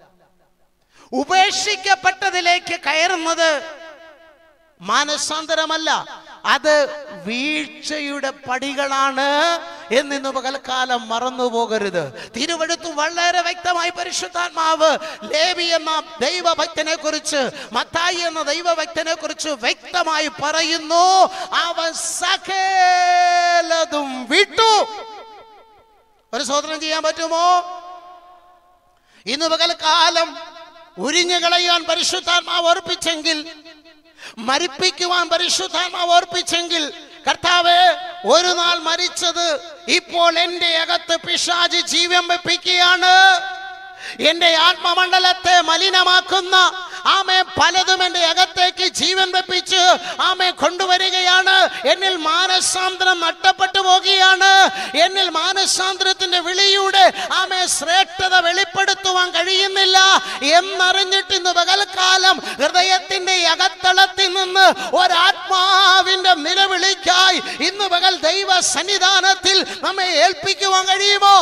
ഉപേക്ഷിക്കപ്പെട്ടതിലേക്ക് കയറുന്നത് മാനസാന്തരമല്ല അത് വീഴ്ചയുടെ പടികളാണ് എന്നിന്ന് പകൽക്കാലം മറന്നു പോകരുത് തിരുവഴുത്തു വളരെ വ്യക്തമായി പരിശുദ്ധാത്മാവ് ലേവി എന്ന ദൈവഭക്തനെ കുറിച്ച് മത്തായി എന്ന ദൈവഭക്തനെ കുറിച്ച് വ്യക്തമായി പറയുന്നു അവൻ സകലതും വിട്ടു ഒരു സ്വതന്ത്രം ചെയ്യാൻ പറ്റുമോ ഇന്ന് പകൽക്കാലം ഉരിഞ്ഞു കളയാൻ പരിശുദ്ധാത്മാവ് ഓർപ്പിച്ചെങ്കിൽ മരിപ്പിക്കുവാൻ പരിശുദ്ധാത്മാവ് ഓർപ്പിച്ചെങ്കിൽ കർത്താവ് ഒരു നാൾ മരിച്ചത് ഇപ്പോൾ എൻ്റെ അകത്ത് പിശാജ് ജീവൻ വെപ്പിക്കുകയാണ് എന്റെ ആത്മമണ്ഡലത്തെ മലിനമാക്കുന്ന ആമെ പലതും എൻ്റെ അകത്തേക്ക് ജീവൻ വെപ്പിച്ച് ആമെ കൊണ്ടുവരികയാണ് എന്നിൽ മാനസാന്തരം നഷ്ടപ്പെട്ടു പോകുകയാണ് എന്നിൽ മാനസാന്തരത്തിന്റെ വിളിയുടെ ആമെ ശ്രേഷ്ഠത വെളിപ്പെടുത്തുവാൻ കഴിയുന്നില്ല എന്നറിഞ്ഞിട്ട് ഇന്ന് പകൽക്കാലം ഹൃദയത്തിന്റെ അകത്തളത്തിൽ നിന്ന് ഒരാത്മാവിന്റെ നിലവിളിക്കായി ഇന്ന് പകൽ ദൈവ സന്നിധാനത്തിൽ നമ്മെ ഏൽപ്പിക്കുവാൻ കഴിയുമോ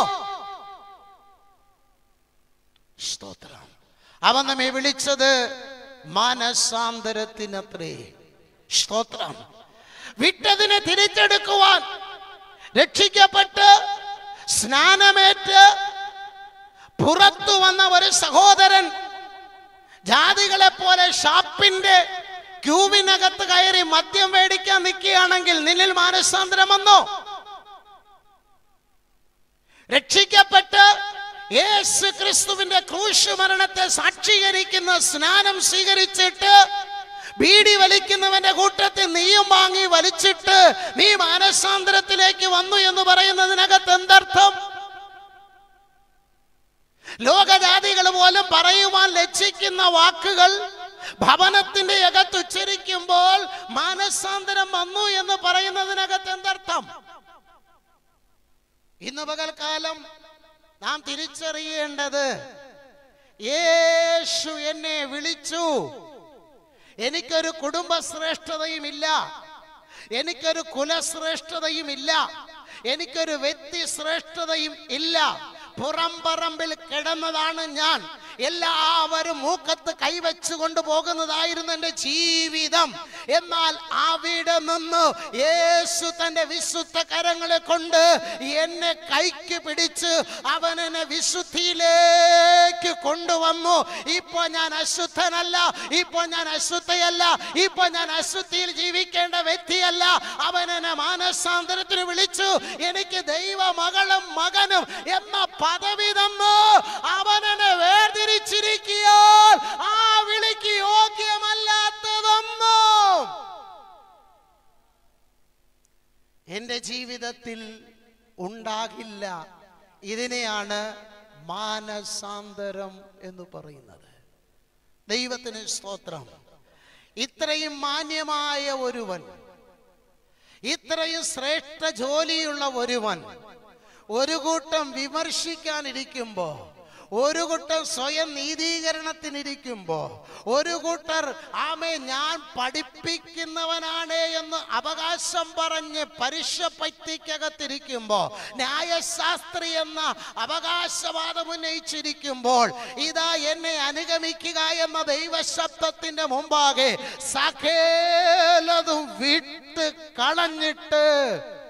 സ്തോത്രം അവൻ നമ്മെ വിളിച്ചത് മാനസാന്തരത്തിനത്രേ സ്തോത്രം വിട്ടതിനെ തിരിച്ചെടുക്കുവാൻ രക്ഷിക്കപ്പെട്ട് സ്നാനമേറ്റ് പുറത്തു വന്ന ഒരു സഹോദരൻ ജാതികളെ പോലെ ഷാപ്പിന്റെ ക്യൂവിനകത്ത് കയറി മദ്യം മേടിക്കാൻ നിൽക്കുകയാണെങ്കിൽ നിന്നിൽ മാനസാന്തരം വന്നോ രക്ഷിക്കപ്പെട്ട് യേശു ക്രിസ്തുവിന്റെ ക്രൂശ് മരണത്തെ സാക്ഷീകരിക്കുന്ന സ്നാനം സ്വീകരിച്ചിട്ട് ബീഡി വലിക്കുന്നവന്റെ കൂട്ടത്തിൽ നീയും വാങ്ങി വലിച്ചിട്ട് നീ മാനസാന്തരത്തിലേക്ക് വന്നു എന്ന് പറയുന്നതിനകത്ത് എന്തർത്ഥം ലോകജാതികൾ പോലും പറയുവാൻ ലജ്ജിക്കുന്ന വാക്കുകൾ ഭവനത്തിന്റെ അകത്ത് ഉച്ചരിക്കുമ്പോൾ മാനസാന്തരം വന്നു എന്ന് പറയുന്നതിനകത്ത് എന്തർത്ഥം ഇന്ന് പകൽക്കാലം നാം തിരിച്ചറിയേണ്ടത് യേശു എന്നെ വിളിച്ചു എനിക്കൊരു കുടുംബ ശ്രേഷ്ഠതയും ഇല്ല എനിക്കൊരു കുലശ്രേഷ്ഠതയും ഇല്ല എനിക്കൊരു വ്യക്തി ശ്രേഷ്ഠതയും ഇല്ല പുറംപറമ്പിൽ കിടന്നതാണ് ഞാൻ എല്ലാവരും മൂക്കത്ത് കൈവച്ചു കൊണ്ടുപോകുന്നതായിരുന്നു എൻ്റെ ജീവിതം എന്നാൽ അവിടെ നിന്ന് യേശു തന്റെ വിശുദ്ധ കരങ്ങളെ കൊണ്ട് എന്നെ കൈക്ക് പിടിച്ച് അവൻ എന്നെ വിശുദ്ധിയിലേക്ക് കൊണ്ടുവന്നു ഇപ്പൊ ഞാൻ അശുദ്ധനല്ല ഇപ്പൊ ഞാൻ അശുദ്ധയല്ല ഇപ്പൊ ഞാൻ അശുദ്ധിയിൽ ജീവിക്കേണ്ട വ്യക്തിയല്ല അവൻ എന്നെ മാനസാന്തരത്തിന് വിളിച്ചു എനിക്ക് ദൈവ മകളും മകനും എന്ന പദവി തന്നു അവൻ എന്നെ വേർതിരിച്ചിരിക്കുകയാൽ ആ വിളിക്ക് യോഗ്യമല്ലാത്തതൊന്നും എന്റെ ജീവിതത്തിൽ ഉണ്ടാകില്ല ഇതിനെയാണ് മാനസാന്തരം എന്ന് പറയുന്നത് ദൈവത്തിന് സ്തോത്രം ഇത്രയും മാന്യമായ ഒരുവൻ ഇത്രയും ശ്രേഷ്ഠ ജോലിയുള്ള ഒരുവൻ ഒരു കൂട്ടം വിമർശിക്കാനിരിക്കുമ്പോ ഒരു കൂട്ടം സ്വയം നീതീകരണത്തിനിരിക്കുമ്പോ ഒരു കൂട്ടർ ആമേ ഞാൻ പഠിപ്പിക്കുന്നവനാണ് എന്ന് അവകാശം പറഞ്ഞ് പരീക്ഷ പറ്റിക്കകത്തിരിക്കുമ്പോ ന്യായശാസ്ത്രി എന്ന അവകാശവാദം ഉന്നയിച്ചിരിക്കുമ്പോൾ ഇതാ എന്നെ അനുഗമിക്കുക എന്ന ദൈവശബ്ദത്തിന്റെ മുമ്പാകെ സകലതും വിട്ട് കളഞ്ഞിട്ട്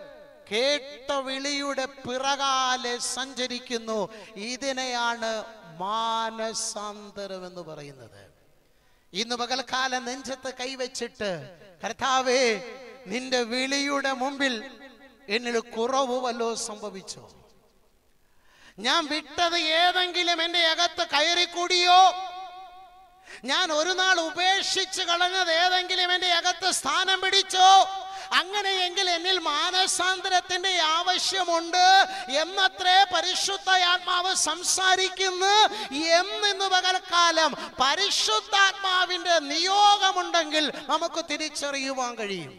കേട്ട വിളിയുടെ പിറകാലെ സഞ്ചരിക്കുന്നു ഇതിനെയാണ് മാനസാന്തരം എന്ന് പറയുന്നത് ഇന്ന് പകൽക്കാലം നെഞ്ചത്ത് കൈവച്ചിട്ട് കർത്താവേ നിന്റെ വിളിയുടെ മുമ്പിൽ എന്നിൽ കുറവ് വല്ലോ സംഭവിച്ചോ ഞാൻ വിട്ടത് ഏതെങ്കിലും എൻ്റെ അകത്ത് കയറിക്കൂടിയോ ഞാൻ ഒരു നാൾ ഉപേക്ഷിച്ച് കളഞ്ഞത് ഏതെങ്കിലും എൻ്റെ അകത്ത് സ്ഥാനം പിടിച്ചോ അങ്ങനെയെങ്കിൽ എന്നിൽ മാനസാന്തരത്തിന്റെ ആവശ്യമുണ്ട് എന്നത്രേ പരിശുദ്ധ ആത്മാവ് സംസാരിക്കുന്നു എന്നിന്ന് പകൽക്കാലം പരിശുദ്ധാത്മാവിന്റെ നിയോഗമുണ്ടെങ്കിൽ നമുക്ക് തിരിച്ചറിയുവാൻ കഴിയും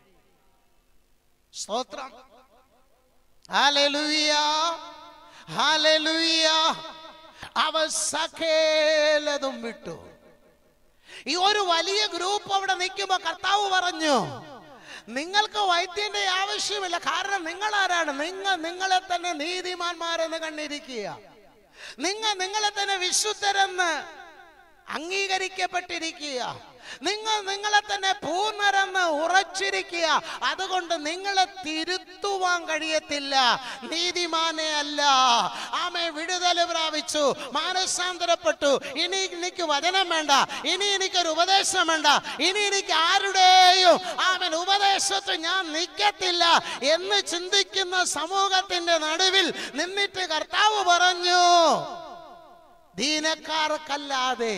സ്തോത്രം ഹല്ലേലൂയ ഹല്ലേലൂയ അവ സകലതും വിട്ടു ഈ ഒരു വലിയ ഗ്രൂപ്പ് അവിടെ നിൽക്കുമ്പോ കർത്താവ് പറഞ്ഞു നിങ്ങൾക്ക് വൈദ്യന്റെ ആവശ്യമില്ല കാരണം നിങ്ങൾ ആരാണ് നിങ്ങൾ നിങ്ങളെ തന്നെ നീതിമാന്മാരെന്ന് കണ്ടിരിക്കുക നിങ്ങൾ നിങ്ങളെ തന്നെ വിശുദ്ധരെന്ന് അംഗീകരിക്കപ്പെട്ടിരിക്കുക നിങ്ങൾ നിങ്ങളെ തന്നെ പൂർണ്ണരെന്ന് ഉറച്ചിരിക്കുക അതുകൊണ്ട് നിങ്ങളെ തിരുത്തുവാൻ കഴിയത്തില്ല നീതിമാനെ അല്ല ആമെ വിടുതൽ പ്രാപിച്ചു മാനസാന്തരപ്പെട്ടു ഇനി എനിക്ക് വചനം വേണ്ട ഇനി എനിക്കൊരു ഉപദേശം വേണ്ട ഇനി എനിക്ക് ആരുടെയും ആമൻ ഉപദേശത്ത് ഞാൻ നിൽക്കത്തില്ല എന്ന് ചിന്തിക്കുന്ന സമൂഹത്തിന്റെ നടുവിൽ നിന്നിട്ട് കർത്താവ് പറഞ്ഞു ദീനക്കാർക്കല്ലാതെ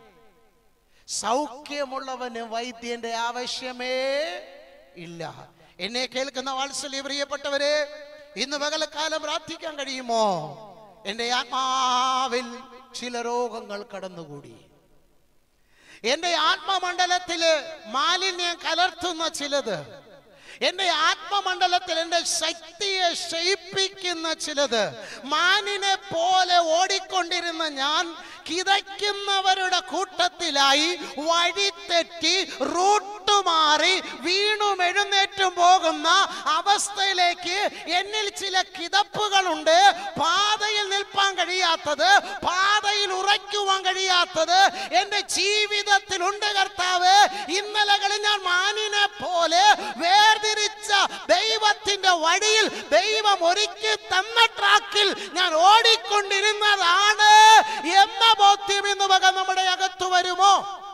സൗഖ്യമുള്ളവന് വൈദ്യന്റെ ആവശ്യമേ ഇല്ല എന്നെ കേൾക്കുന്ന വാത്സല്യ പ്രിയപ്പെട്ടവരെ ഇന്ന് പകലക്കാലം പ്രാർത്ഥിക്കാൻ കഴിയുമോ എന്റെ ആത്മാവിൽ ചില രോഗങ്ങൾ കടന്നുകൂടി എന്റെ ആത്മമണ്ഡലത്തില് മാലിന്യം കലർത്തുന്ന ചിലത് എന്റെ ആത്മമണ്ഡലത്തിൽ എന്റെ ശക്തിയെ ക്ഷയിപ്പിക്കുന്ന ചിലത് മാനിനെ പോലെ ഓടിക്കൊണ്ടിരുന്ന ഞാൻ കിതയ്ക്കുന്നവരുടെ കൂട്ടത്തിലായി വഴിതെറ്റി റൂട്ട് മാറി വീണും എഴുന്നേറ്റും പോകുന്ന അവസ്ഥയിലേക്ക് എന്നിൽ ചില കിതപ്പുകളുണ്ട് പാതയിൽ നിൽപ്പാൻ കഴിയാത്തത് പാതയിൽ ഉറയ്ക്കുവാൻ കഴിയാത്തത് എന്റെ ജീവിതത്തിലുണ്ട് കർത്താവ് ഇന്നലകളിൽ ഞാൻ മാനിനെ പോലെ വേർതിരിച്ച ദൈവത്തിന്റെ വഴിയിൽ ദൈവം ഒരുക്കി തന്ന ട്രാക്കിൽ ഞാൻ ഓടിക്കൊണ്ടിരുന്നതാണ് എന്ന ബോധ്യം ഇന്ന് മകൻ നമ്മുടെ അകത്ത് വരുമോ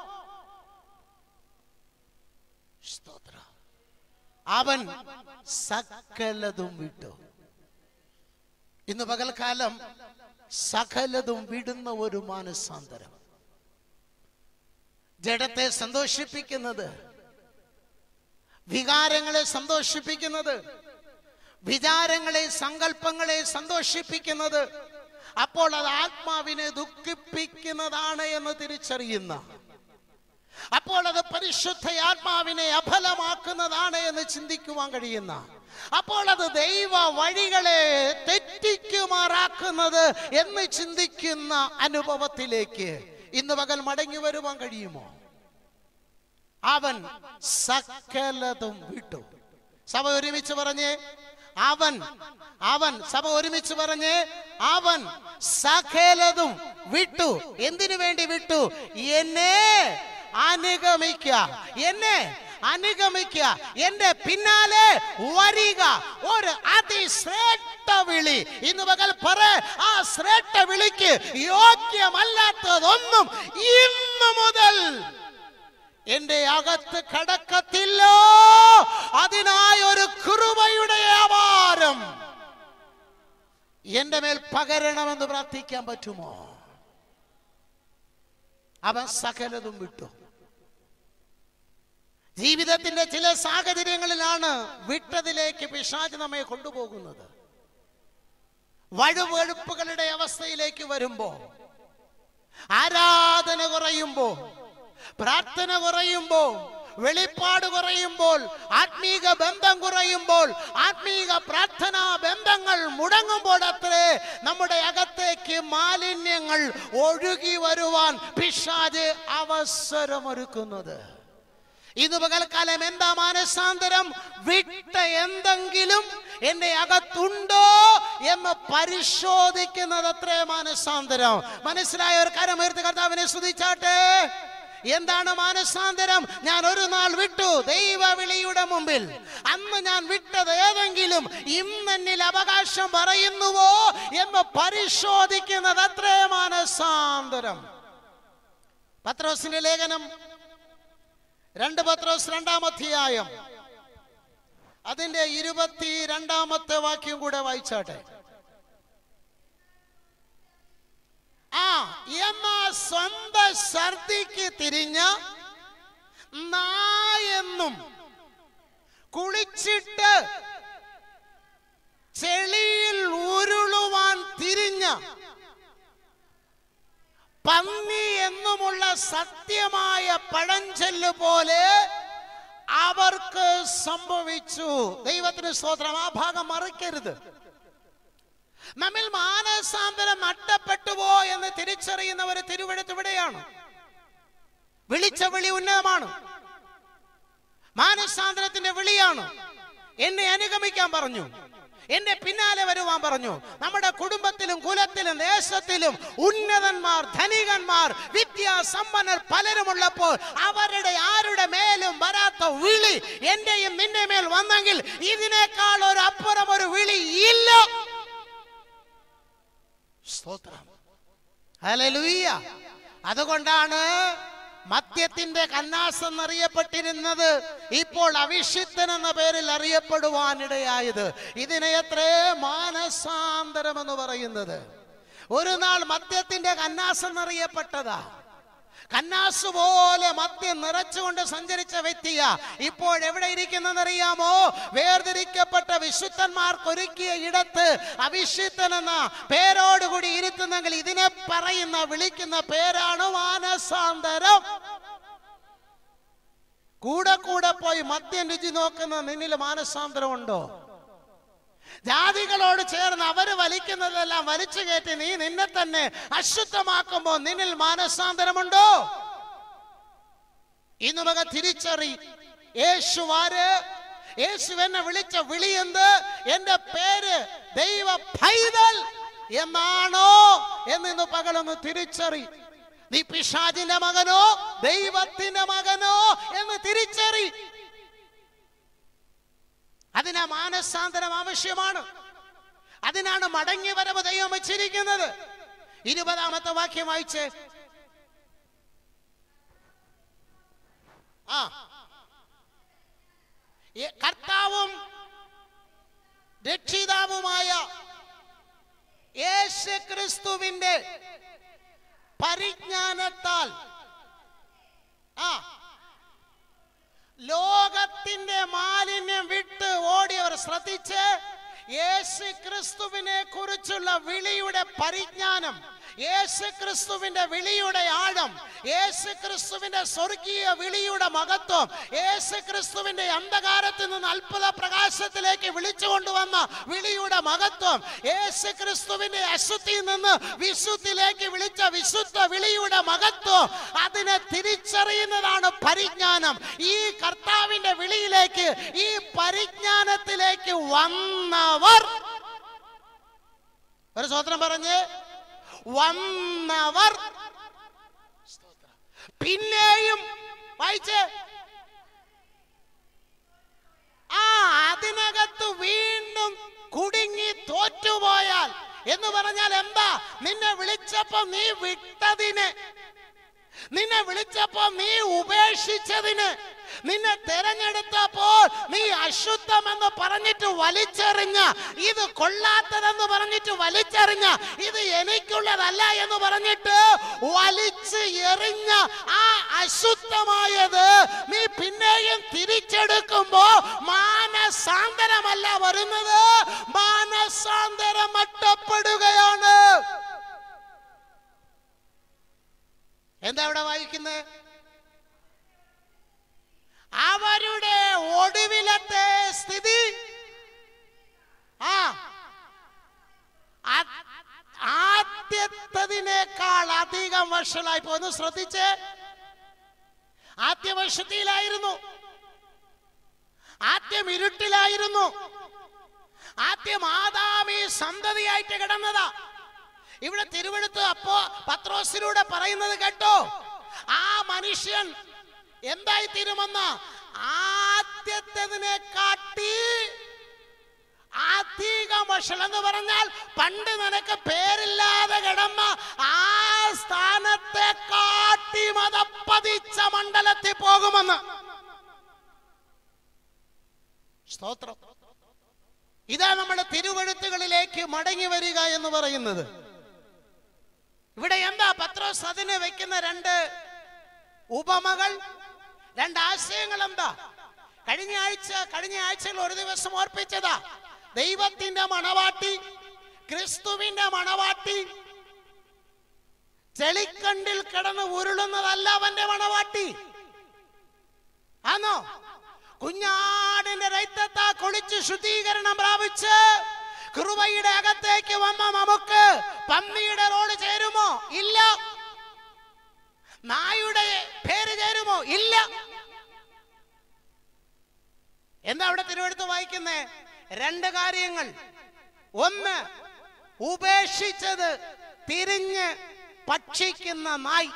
സ്തോത്രം. അവൻ സകലതും വിട്ടു ഇന്ന് പകൽക്കാലം സകലതും വിടുന്ന ഒരു മാനസാന്തരം ജഡത്തെ സന്തോഷിപ്പിക്കുന്നത് വികാരങ്ങളെ സന്തോഷിപ്പിക്കുന്നത് വിചാരങ്ങളെ സങ്കല്പങ്ങളെ സന്തോഷിപ്പിക്കുന്നത് അപ്പോൾ അത് ആത്മാവിനെ ദുഃഖിപ്പിക്കുന്നതാണ് എന്ന് തിരിച്ചറിയുന്ന അപ്പോൾ അത് പരിശുദ്ധ ആത്മാവിനെ അഫലമാക്കുന്നതാണ് എന്ന് ചിന്തിക്കുവാൻ കഴിയുന്ന അപ്പോൾ അത് ദൈവ വഴികളെ തെറ്റിക്കുമാറാക്കുന്നത് എന്ന് ചിന്തിക്കുന്ന അനുഭവത്തിലേക്ക് ഇന്ന് പകൽ മടങ്ങി വരുവാൻ കഴിയുമോ അവൻ സകലതും വിട്ടു സഭ ഒരുമിച്ച് പറഞ്ഞേ അവൻ അവൻ സഭ ഒരുമിച്ച് പറഞ്ഞേ അവൻ സകലതും വിട്ടു എന്തിനു വേണ്ടി വിട്ടു എന്നെ അനുഗമിക്ക എന്നെ അനുഗമിക്ക എന്റെ പിന്നാലെ വരിക ഒരു അതിശ്രേഷ്ഠ വിളി ഇന്ന് പകൽ പറ ആ ശ്രേഷ്ഠ വിളിക്ക് യോഗ്യമല്ലാത്തതൊന്നും ഇന്നു മുതൽ എന്റെ അകത്ത് കടക്കത്തില്ലോ അതിനായ ഒരു കൃപയുടെ വ്യാപാരം എന്റെ മേൽ പകരണമെന്ന് പ്രാർത്ഥിക്കാൻ പറ്റുമോ അവൻ സകലതും വിട്ടു ജീവിതത്തിന്റെ ചില സാഹചര്യങ്ങളിലാണ് വിട്ടതിലേക്ക് പിശാച് നമ്മെ കൊണ്ടുപോകുന്നത് വഴുവഴുപ്പുകളുടെ അവസ്ഥയിലേക്ക് വരുമ്പോ ആരാധന കുറയുമ്പോ പ്രാർത്ഥന കുറയുമ്പോ വെളിപ്പാട് കുറയുമ്പോൾ ആത്മീക ബന്ധം കുറയുമ്പോൾ ആത്മീക പ്രാർത്ഥനാ ബന്ധങ്ങൾ മുടങ്ങുമ്പോൾ അത്രേ നമ്മുടെ അകത്തേക്ക് മാലിന്യങ്ങൾ ഒഴുകി വരുവാൻ പിശാജ് അവസരമൊരുക്കുന്നത് ഇന്ന് പകൽക്കാലം എന്താ മാനസാന്തരം വിട്ട എന്തെങ്കിലും എന്റെ അകത്തുണ്ടോ എന്ന് പരിശോധിക്കുന്നത് അത്രേ മാനസാന്തരം മനസ്സിലായ ഒരു കരമുയർത്തി കർത്താവിനെ സ്തുതിച്ചാട്ടെ എന്താണ് മാനസാന്തരം ഞാൻ ഒരു നാൾ വിട്ടു ദൈവ വിളിയുടെ മുമ്പിൽ അന്ന് ഞാൻ വിട്ടത് ഏതെങ്കിലും ആരെങ്കിലും ഇന്നെന്നിൽ അവകാശം പറയുന്നുവോ എന്ന് പരിശോധിക്കുന്നത് അത്രേ മാനസാന്തരം പത്രോസിന്റെ ലേഖനം രണ്ട് പത്രോസ് രണ്ടാം അധ്യായം അതിന്റെ ഇരുപത്തി രണ്ടാമത്തെ വാക്യം കൂടെ വായിച്ചാട്ടെ ആ എന്നാ സ്വന്തം ഛർദിക്ക് തിരിഞ്ഞ നായെന്നും കുളിച്ചിട്ട് ചെളിയിൽ ഉരുളുവാൻ തിരിഞ്ഞ പന്നി എന്നുമുള്ള സത്യമായ പഴഞ്ചൊല്ല് പോലെ അവർക്ക് സംഭവിച്ചു ദൈവത്തിന് സ്തോത്രം ആ ഭാഗം മറിക്കരുത് നമ്മിൽ മാനസാന്തരം നഷ്ടപ്പെട്ടുവോ എന്ന് തിരിച്ചറിയുന്ന ഒരു തിരുവഴുത്ത് ഇവിടെയാണ് വിളിച്ച വിളി ഉന്നതമാണ് മാനസാന്തരത്തിന്റെ വിളിയാണ് എന്നെ അനുഗമിക്കാൻ പറഞ്ഞു എന്റെ പിന്നാലെ വരുവാൻ പറഞ്ഞു നമ്മുടെ കുടുംബത്തിലും കുലത്തിലും ദേശത്തിലും ഉന്നതന്മാർ ധനികന്മാർ വിദ്യാസമ്പന്നർ പലരുമുള്ളപ്പോൾ അവരുടെ ആരുടെ മേലും വരാത്ത വിളി എന്റെയും നിന്റെ മേൽ വന്നെങ്കിൽ ഇതിനേക്കാൾ ഒരു അപ്പുറം ഒരു വിളി ഇല്ല സ്തോത്രം ഹല്ലേലൂയ അതുകൊണ്ടാണ് മദ്യത്തിന്റെ കന്നാസ് എന്നറിയപ്പെട്ടിരുന്നത് ഇപ്പോൾ അവിഷിത്തൻ എന്ന പേരിൽ അറിയപ്പെടുവാനിടയായത് ഇതിനെ എത്രേ മാനസാന്തരം എന്ന് പറയുന്നത് ഒരു നാൾ മദ്യത്തിന്റെ കന്നാസ് എന്നറിയപ്പെട്ടതാ കന്നാസ് പോലെ മദ്യം നിറച്ചുകൊണ്ട് സഞ്ചരിച്ച വ്യക്തിയാ ഇപ്പോൾ എവിടെ ഇരിക്കുന്നതെന്നറിയാമോ വേർതിരിക്കപ്പെട്ട വിശുദ്ധന്മാർക്കൊരുക്കിയ ഇടത്ത് അവിശുദ്ധൻ എന്ന പേരോടുകൂടി ഇരുത്തുന്നെങ്കിൽ ഇതിനെ പറയുന്ന വിളിക്കുന്ന പേരാണ് മാനസാന്തരം കൂടെ കൂടെ പോയി മദ്യം രുചി നോക്കുന്ന നിന്നിൽ മാനസാന്തരം ഉണ്ടോ ജാതികളോട് ചേർന്ന് അവര് വലിക്കുന്നതെല്ലാം വലിച്ചു കയറ്റി നീ നിന്നെ തന്നെ അശുദ്ധമാക്കുമ്പോ നിന്നിൽ മാനസാന്തരമുണ്ടോ ഇന്ന് മക തിരിച്ചറി യേശുവാര് യേശു എന്നെ വിളിച്ച വിളി എന്ത് എന്റെ പേര് ദൈവ പൈതൽ എന്നാണോ എന്ന് ഇന്ന് പകലൊന്ന് തിരിച്ചറി നീ പിശാചിന്റെ മകനോ ദൈവത്തിന്റെ മകനോ എന്ന് തിരിച്ചറി അതിന് മാനസാന്തരം ആവശ്യമാണ് അതിനാണ് മടങ്ങി വരവ് ദൈവം വെച്ചിരിക്കുന്നത് ഇരുപതാമത്തെ വാക്യം വായിച്ച് ആ ഈ കർത്താവും രക്ഷിതാവുമായ യേശു ക്രിസ്തുവിന്റെ പരിജ്ഞാനത്താൽ ആ ലോകത്തിന്റെ മാലിന്യം വിട്ട് ഓടിയവർ ശ്രദ്ധിച്ച് യേശു ക്രിസ്തുവിനെ കുറിച്ചുള്ള വിളിയുടെ പരിജ്ഞാനം യേശു ക്രിസ്തുവിന്റെ വിളിയുടെ ആഴം യേശു ക്രിസ്തുവിന്റെ സ്വർഗീയ വിളിയുടെ മഹത്വം യേശു ക്രിസ്തുവിന്റെ അന്ധകാരത്തിൽ നിന്ന് അത്ഭുത പ്രകാശത്തിലേക്ക് വിളിച്ചു കൊണ്ടുവന്ന വിളിയുടെ മഹത്വം യേശു ക്രിസ്തുവിന്റെ അശുദ്ധിയിൽ നിന്ന് വിശുദ്ധിയിലേക്ക് വിളിച്ച വിശുദ്ധ വിളിയുടെ മഹത്വം അതിനെ തിരിച്ചറിയുന്നതാണ് പരിജ്ഞാനം ഈ കർത്താവിന്റെ വിളിയിലേക്ക് ഈ പരിജ്ഞാനത്തിലേക്ക് വന്നവർ ഒരു സ്വത്രം പറഞ്ഞ് വന്നവർ പിന്നെയും വായിച്ച് ആ അതിനകത്ത് വീണ്ടും കുടുങ്ങി തോറ്റുപോയാൽ എന്ന് പറഞ്ഞാൽ എന്താ നിന്നെ വിളിച്ചപ്പോ നീ വിട്ടതിന് നിന്നെ വിളിച്ചപ്പോ നീ ഉപേക്ഷിച്ചതിന് നിന്നെ തെരഞ്ഞെടുത്തപ്പോൾ നീ അശുദ്ധമെന്ന് പറഞ്ഞിട്ട് വലിച്ചെറിഞ്ഞ ഇത് കൊള്ളാത്തതെന്ന് പറഞ്ഞിട്ട് വലിച്ചെറിഞ്ഞ ഇത് എനിക്കുള്ളതല്ല എന്ന് പറഞ്ഞിട്ട് വലിച്ച് എറിഞ്ഞ ആ അശുദ്ധമായത് നീ പിന്നെയും തിരിച്ചെടുക്കുമ്പോ മാനസാന്തരമല്ല വരുന്നത് മാനസാന്തരം മട്ടപ്പെടുകയാണ് എന്താ ഇവിടെ വായിക്കുന്നത് അവരുടെ ഒടുവിലത്തെ സ്ഥിതി ആ ആ- ആദ്യത്തതിനേക്കാൾ അധികം വഷളായി പോന്നു ശ്രദ്ധിച്ച് ആദ്യ വർഷത്തിലായിരുന്നു ആദ്യം ഇരുട്ടിലായിരുന്നു ആദ്യം ആദാമി സന്തതിയായിട്ട് കിടന്നതാ ഇവിടെ തിരുവെടുത്ത് അപ്പോ പത്രോസിലൂടെ പറയുന്നത് കേട്ടോ ആ മനുഷ്യൻ എന്തായി തീരുമെന്ന ആദ്യത്തേതിനെ കാട്ടി വഷൾ എന്ന് പറഞ്ഞാൽ പണ്ട് നിനക്ക് പേരില്ലാതെ കിടന്ന ആ സ്ഥാനത്തെ കാട്ടി മതപ്പതിച്ച മണ്ഡലത്തിൽ പോകുമെന്ന് സ്തോത്രം ഇതാ നമ്മുടെ തിരുവഴുത്തുകളിലേക്ക് മടങ്ങി വരിക എന്ന് പറയുന്നത് ഇവിടെ എന്താ പത്രോസ് അതിന് വെക്കുന്ന രണ്ട് ഉപമകൾ രണ്ട് ആശയങ്ങൾ എന്താ കഴിഞ്ഞ ആഴ്ച കഴിഞ്ഞ ആഴ്ചയിൽ ഒരു ദിവസം ഓർപ്പിച്ചതാ ദൈവത്തിന്റെ മണവാട്ടി ക്രിസ്തുവിന്റെ മണവാട്ടി ചെളിക്കണ്ടിൽ കിടന്ന് ഉരുളുന്നതല്ല അവന്റെ മണവാട്ടി ആണോ കുഞ്ഞാടിന്റെ രക്തത്താ കുളിച്ച് ശുദ്ധീകരണം പ്രാപിച്ച് കൃപയുടെ അകത്തേക്ക് വന്ന നമുക്ക് പന്നിയുടെ റോഡ് ചേരുമോ ഇല്ല നായുടെ പേര് ചേരുമോ ഇല്ല എന്താ അവിടെ തിരുവെടുത്ത് വായിക്കുന്നേ രണ്ട് കാര്യങ്ങൾ ഒന്ന് ഉപേക്ഷിച്ചത് തിരിഞ്ഞ് ഭക്ഷിക്കുന്ന നായ്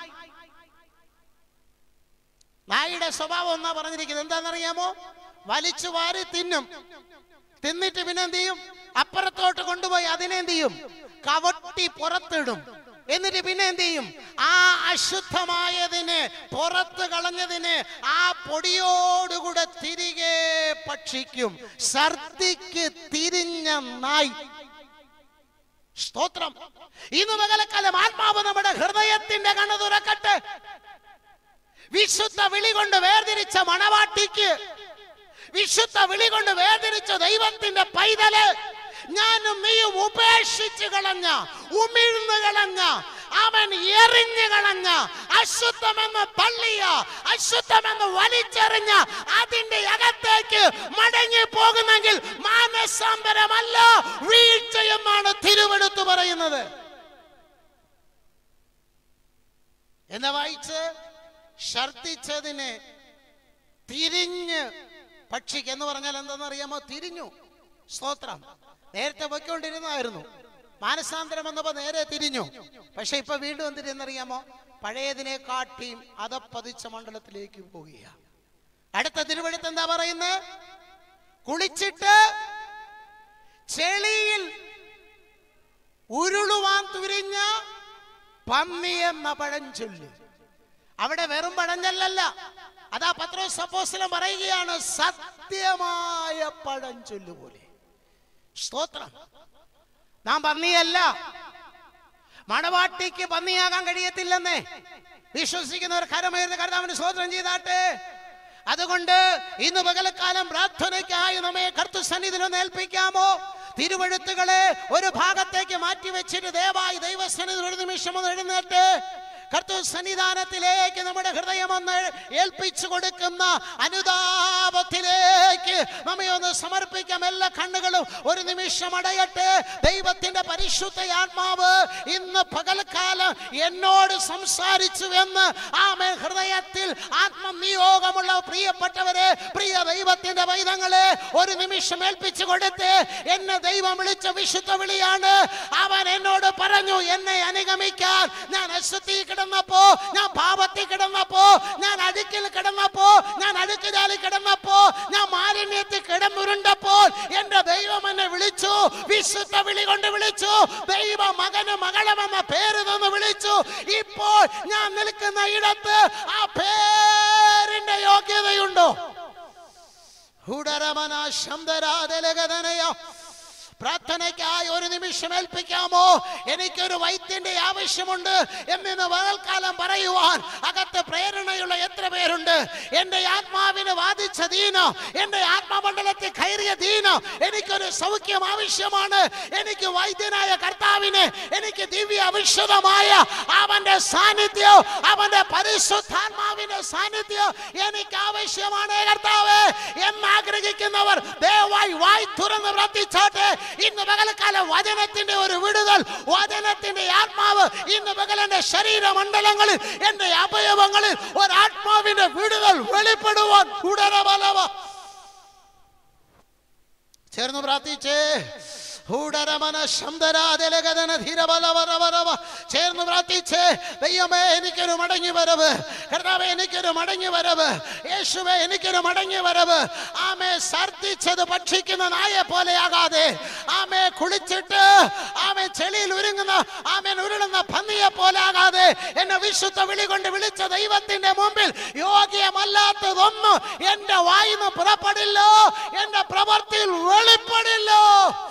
നായുടെ സ്വഭാവം എന്നാ പറഞ്ഞിരിക്കുന്നത് എന്താണെന്നറിയാമോ വലിച്ചു വാരി തിന്നും തിന്നിട്ട് പിന്നെ എന്ത് ചെയ്യും അപ്പുറത്തോട്ട് കൊണ്ടുപോയി അതിനെന്ത് ചെയ്യും കവട്ടി പുറത്തിടും എന്നിട്ട് പിന്നെ എന്ത് ചെയ്യും ആ അശുദ്ധമായതിനെ പുറത്ത് കളഞ്ഞതിന് ആ പൊടിയോടുകൂടെ തിരികെ ഭക്ഷിക്കും ഛർദിക്ക് തിരിഞ്ഞ നായ് സ്തോത്രം ഇന്ന് പകലക്കാലം ആത്മാവ് നമ്മുടെ ഹൃദയത്തിന്റെ കണ്ണു തുറക്കട്ടെ വിശുദ്ധ വിളി കൊണ്ട് വേർതിരിച്ച മണവാട്ടിക്ക് വിശുദ്ധ വിളി കൊണ്ട് വേർതിരിച്ച ദൈവത്തിന്റെ പൈതല് ഞാനും നീയും ഉപേക്ഷിച്ച് കളഞ്ഞ ഉമിഴ്ന്നു കളഞ്ഞ അവൻ എറിഞ്ഞു കളഞ്ഞ അശുദ്ധമെന്ന് തള്ളിയ അശുദ്ധമെന്ന് വലിച്ചെറിഞ്ഞ അതിന്റെ അകത്തേക്ക് മടങ്ങി പോകുന്നെങ്കിൽ മാനസാന്തരമല്ല വീഴ്ചയെന്നാണ് തിരുവെടുത്ത് പറയുന്നത് എന്താ വായിച്ച് ഛർദിച്ചതിനെ തിരിഞ്ഞ് ഭക്ഷിക്ക് എന്ന് പറഞ്ഞാൽ എന്താണെന്നറിയാമോ തിരിഞ്ഞു സ്തോത്രം നേരത്തെ പൊയ്ക്കൊണ്ടിരുന്നതായിരുന്നു മാനസാന്തരം വന്നപ്പോ നേരെ തിരിഞ്ഞു പക്ഷെ ഇപ്പൊ വീണ്ടും എന്തിനെന്നറിയാമോ പഴയതിനെ കാട്ടിയും അതപ്പതിച്ച മണ്ഡലത്തിലേക്ക് പോവുക അടുത്ത തിരുവഴുത്ത് എന്താ പറയുന്നത് കുളിച്ചിട്ട് ചെളിയിൽ ഉരുളുവാൻ തുരിഞ്ഞ പന്നി എന്ന പഴഞ്ചൊല്ല് അവിടെ വെറും പഴഞ്ചൊല്ലല്ല അതാ പത്രോസ് അപ്പോസ്തലൻ പറയുകയാണ് സത്യമായ പഴഞ്ചൊല്ല് പോലെ സ്തോത്രം നാം പന്നിയല്ല മണവാട്ടിക്ക് പന്നിയാകാൻ കഴിയത്തില്ലെന്നേ വിശ്വസിക്കുന്നവർ കരമേറുന്ന കർത്താവിന് സ്തോത്രം ചെയ്താട്ടെ അതുകൊണ്ട് ഇന്ന് പകലക്കാലം പ്രാർത്ഥനയ്ക്കായി നമ്മെ കർത്തു സന്നിധിയിൽ ഏൽപ്പിക്കാമോ തിരുവഴുത്തുകളെ ഒരു ഭാഗത്തേക്ക് മാറ്റി വെച്ചിട്ട് ദയവായി ദൈവസന്നിധി ഒരു നിമിഷം ഒന്ന് എഴുന്നേറ്റ് കർത്തു സന്നിധാനത്തിലേക്ക് നമ്മുടെ ഹൃദയം ഒന്ന് ഏൽപ്പിച്ചു കൊടുക്കുന്ന അനുതാപത്തിലേക്ക് നമ്മെ ഒന്ന് സമർപ്പിക്കാം എല്ലാ കണ്ണുകളും ഒരു നിമിഷം അടയട്ടെ ദൈവത്തിന്റെ പരിശുദ്ധ ആത്മാവ് ഇന്ന് പകൽക്കാലം എന്നോട് സംസാരിച്ചു എന്ന് ആമേ ഹൃദയത്തിൽ ആത്മനിയോഗമുള്ള പ്രിയപ്പെട്ടവരെ പ്രിയ ദൈവത്തിന്റെ വൈദങ്ങളെ ഒരു നിമിഷം ഏൽപ്പിച്ചു കൊടുത്ത് എന്നെ ദൈവം വിളിച്ച വിശുദ്ധ വിളിയാണ് അവൻ എന്നോട് പറഞ്ഞു എന്നെ അനുഗമിക്കാൻ ഞാൻ അശുദ്ധി കിടന്നപ്പോ ഞാൻ പാപത്തിൽ കിടന്നപ്പോ ഞാൻ അഴുക്കിൽ കിടന്നപ്പോ ഞാൻ അഴുക്കുചാലി കിടന്നപ്പോ ഞാൻ മാലിന്യത്തിൽ കിടന്നുരുണ്ടപ്പോൾ എന്റെ ദൈവം എന്നെ വിളിച്ചു വിശുദ്ധ വിളി കൊണ്ട് വിളിച്ചു ദൈവ മകന് മകളും എന്ന പേര് തന്ന് വിളിച്ചു ഇപ്പോൾ ഞാൻ നിൽക്കുന്ന ഇടത്ത് ആ പേരിന്റെ യോഗ്യതയുണ്ടോ ഹുഡരമന ശബ്ദരാധലഗതനയ പ്രാർത്ഥനയ്ക്കായി ഒരു നിമിഷം ഏൽപ്പിക്കാമോ എനിക്കൊരു വൈദ്യന്റെ ആവശ്യമുണ്ട് എന്നിന്ന് വേനൽക്കാലം പറയുവാൻ അകത്ത് പ്രേരണയുള്ള എത്ര പേരുണ്ട് എന്റെ ആത്മാവിന് വാദിച്ച ദീന എന്റെ ആത്മമണ്ഡലത്തിൽ കയറിയ ദീന എനിക്കൊരു സൗഖ്യം ആവശ്യമാണ് എനിക്ക് വൈദ്യനായ കർത്താവിന് എനിക്ക് ദിവ്യ അവിശുദ്ധമായ അവന്റെ സാന്നിധ്യം അവന്റെ പരിശുദ്ധാത്മാവിന്റെ സാന്നിധ്യം എനിക്ക് ആവശ്യമാണ് കർത്താവ് എന്നാഗ്രഹിക്കുന്നവർ ദയവായി വായി തുറന്ന് പ്രാർത്ഥിച്ചാട്ടെ ഇന്ന് പകൽക്കാലം വചനത്തിന്റെ ഒരു വിടുതൽ വചനത്തിന്റെ ആത്മാവ് ഇന്ന് പകൽ എന്റെ ശരീരമണ്ഡലങ്ങളിൽ എന്റെ അവയവങ്ങളിൽ ഒരു ആത്മാവിന്റെ വിടുതൽ വെളിപ്പെടുവാൻ ഉടനെ ബലവ ചേർന്ന് പ്രാർത്ഥിച്ചേ ഹൂടരമന ശബ്ദരാജലഗതന ധീരബലവരവരവ ചേർന്ന് പ്രാർത്ഥിച്ച് ദൈവമേ എനിക്കൊരു മടങ്ങി വരവ് കർത്താവേ എനിക്കൊരു മടങ്ങി വരവ് യേശുവേ എനിക്കൊരു മടങ്ങി വരവ് ആമേ ഛർദിച്ചത് ഭക്ഷിക്കുന്ന നായെ പോലെയാകാതെ ആമേ കുളിച്ചിട്ട് ആമേ ചെളിയിൽ ഉരുങ്ങുന്ന ആമേൻ ഉരുളുന്ന പന്നിയെ പോലാകാതെ എന്നെ വിശുദ്ധ വിളി കൊണ്ട് വിളിച്ച ദൈവത്തിന്റെ മുമ്പിൽ യോഗ്യമല്ലാത്തതൊന്നും എന്റെ വായിന്ന് പുറപ്പെടില്ലോ എന്റെ പ്രവർത്തിയിൽ വെളിപ്പെടില്ലോ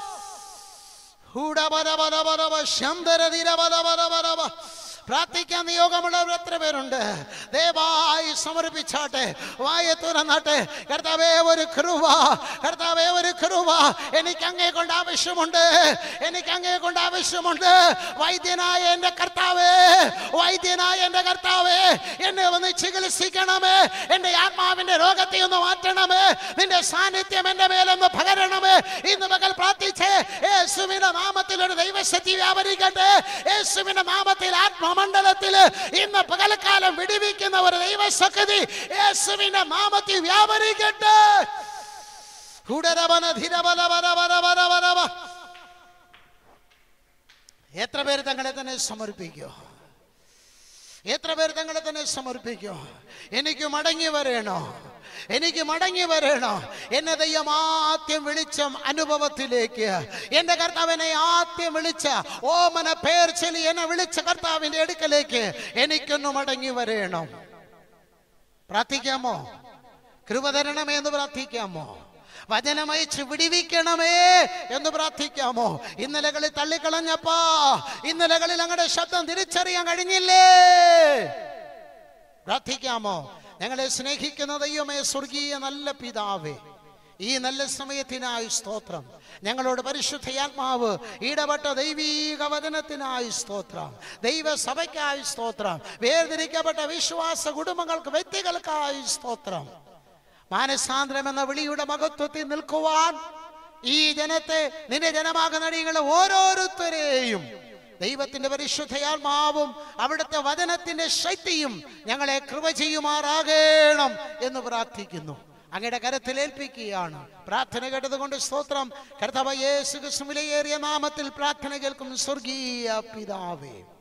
ഹൂടബരബരബരബ ശംദരതിരബരബരബരബ. പ്രാർത്ഥിക്കാൻ നിയോഗമുള്ളവർ എത്ര പേരുണ്ട് ദയവായി സമർപ്പിച്ചാട്ടെ വായ തുറന്നാട്ടെ കർത്താവേ ഒരു കൃപ കർത്താവേ ഒരു കൃപ എനിക്ക് അങ്ങേ കൊണ്ട് ആവശ്യമുണ്ട് എനിക്ക് അങ്ങേ കൊണ്ട് ആവശ്യമുണ്ട് വൈദ്യനായ എൻ്റെ കർത്താവേ വൈദ്യനായ എൻ്റെ കർത്താവേ എന്നെ ഒന്ന് ചികിത്സിക്കണമേ എൻ്റെ ആത്മാവിൻ്റെ രോഗത്തെ ഒന്ന് മാറ്റണമേ നിന്റെ സാന്നിധ്യം എൻ്റെ മേലൊന്ന് പകരണമേ ഇന്ന് മകൾ പ്രാർത്ഥിച്ചേ യേശുവിന്റെ നാമത്തിൽ ഒരു ദൈവശക്തി വ്യാപരിക്കട്ടെ യേശുവിന്റെ നാമത്തിൽ ആത്മമണ്ഡലത്തിൽ ഇന്ന് പകൽക്കാലം വിടിവിക്കുന്ന ഒരു ദൈവശക്തി യേശുവിന്റെ നാമത്തിൽ വ്യാപരിക്കട്ടെ ഹുടരവന ധിരവന വര വര വര വര വ. എത്ര പേര് തങ്ങളെ തന്നെ സമർപ്പിക്കോ എത്ര പേർ തങ്ങളെ തന്നെ സമർപ്പിക്കോ എനിക്ക് മടങ്ങി വരണോ എനിക്ക് മടങ്ങി വരണോ എന്നെ ദൈവം ആദ്യം വിളിച്ച അനുഭവത്തിലേക്ക് എന്റെ കർത്താവിനെ ആദ്യം വിളിച്ച ഓമന പേർ ചൊല്ലി എന്നെ വിളിച്ച കർത്താവിന്റെ അടുക്കലേക്ക് എനിക്കൊന്ന് മടങ്ങി വരണം പ്രാർത്ഥിക്കാമോ കൃപ തരണമേ എന്ന് പ്രാർത്ഥിക്കാമോ വചനമയച്ച് വിടിവിക്കണമേ എന്ന് പ്രാർത്ഥിക്കാമോ ഇന്നലകളിൽ തള്ളിക്കളഞ്ഞപ്പാ ഇന്നലകളിൽ അങ്ങയുടെ ശബ്ദം തിരിച്ചറിയാൻ കഴിഞ്ഞില്ലേ പ്രാർത്ഥിക്കാമോ ഞങ്ങളെ സ്നേഹിക്കുന്ന ദൈവമേ സ്വർഗീയ നല്ല പിതാവേ ഈ നല്ല സമയത്തിനായി സ്തോത്രം ഞങ്ങളോട് പരിശുദ്ധയാത്മാവ് ഇടപെട്ട ദൈവീക വചനത്തിനായി സ്തോത്രം ദൈവസഭയ്ക്കായി സ്തോത്രം വേർതിരിക്കപ്പെട്ട വിശ്വാസ കുടുംബങ്ങൾക്ക് വ്യക്തികൾക്കായി സ്തോത്രം മാനസാന്തരം എന്ന വിളിയുടെ മഹത്വത്തിൽ നിൽക്കുവാൻ ഈ ജനത്തെ നിന്റെ ജനമാകുന്ന നടികളെ ഓരോരുത്തരെയും ദൈവത്തിന്റെ പരിശുദ്ധയാത്മാവും അവിടുത്തെ വചനത്തിന്റെ ശക്തിയും ഞങ്ങളെ കൃപ ചെയ്യുമാറാകണം എന്ന് പ്രാർത്ഥിക്കുന്നു അങ്ങയുടെ കരത്തിൽ ഏൽപ്പിക്കുകയാണ് പ്രാർത്ഥന കേട്ടതുകൊണ്ട് സ്തോത്രം കർത്തവ യേശു ക്രിസ്തു വിലയേറിയ നാമത്തിൽ പ്രാർത്ഥന കേൾക്കും സ്വർഗീയ പിതാവേ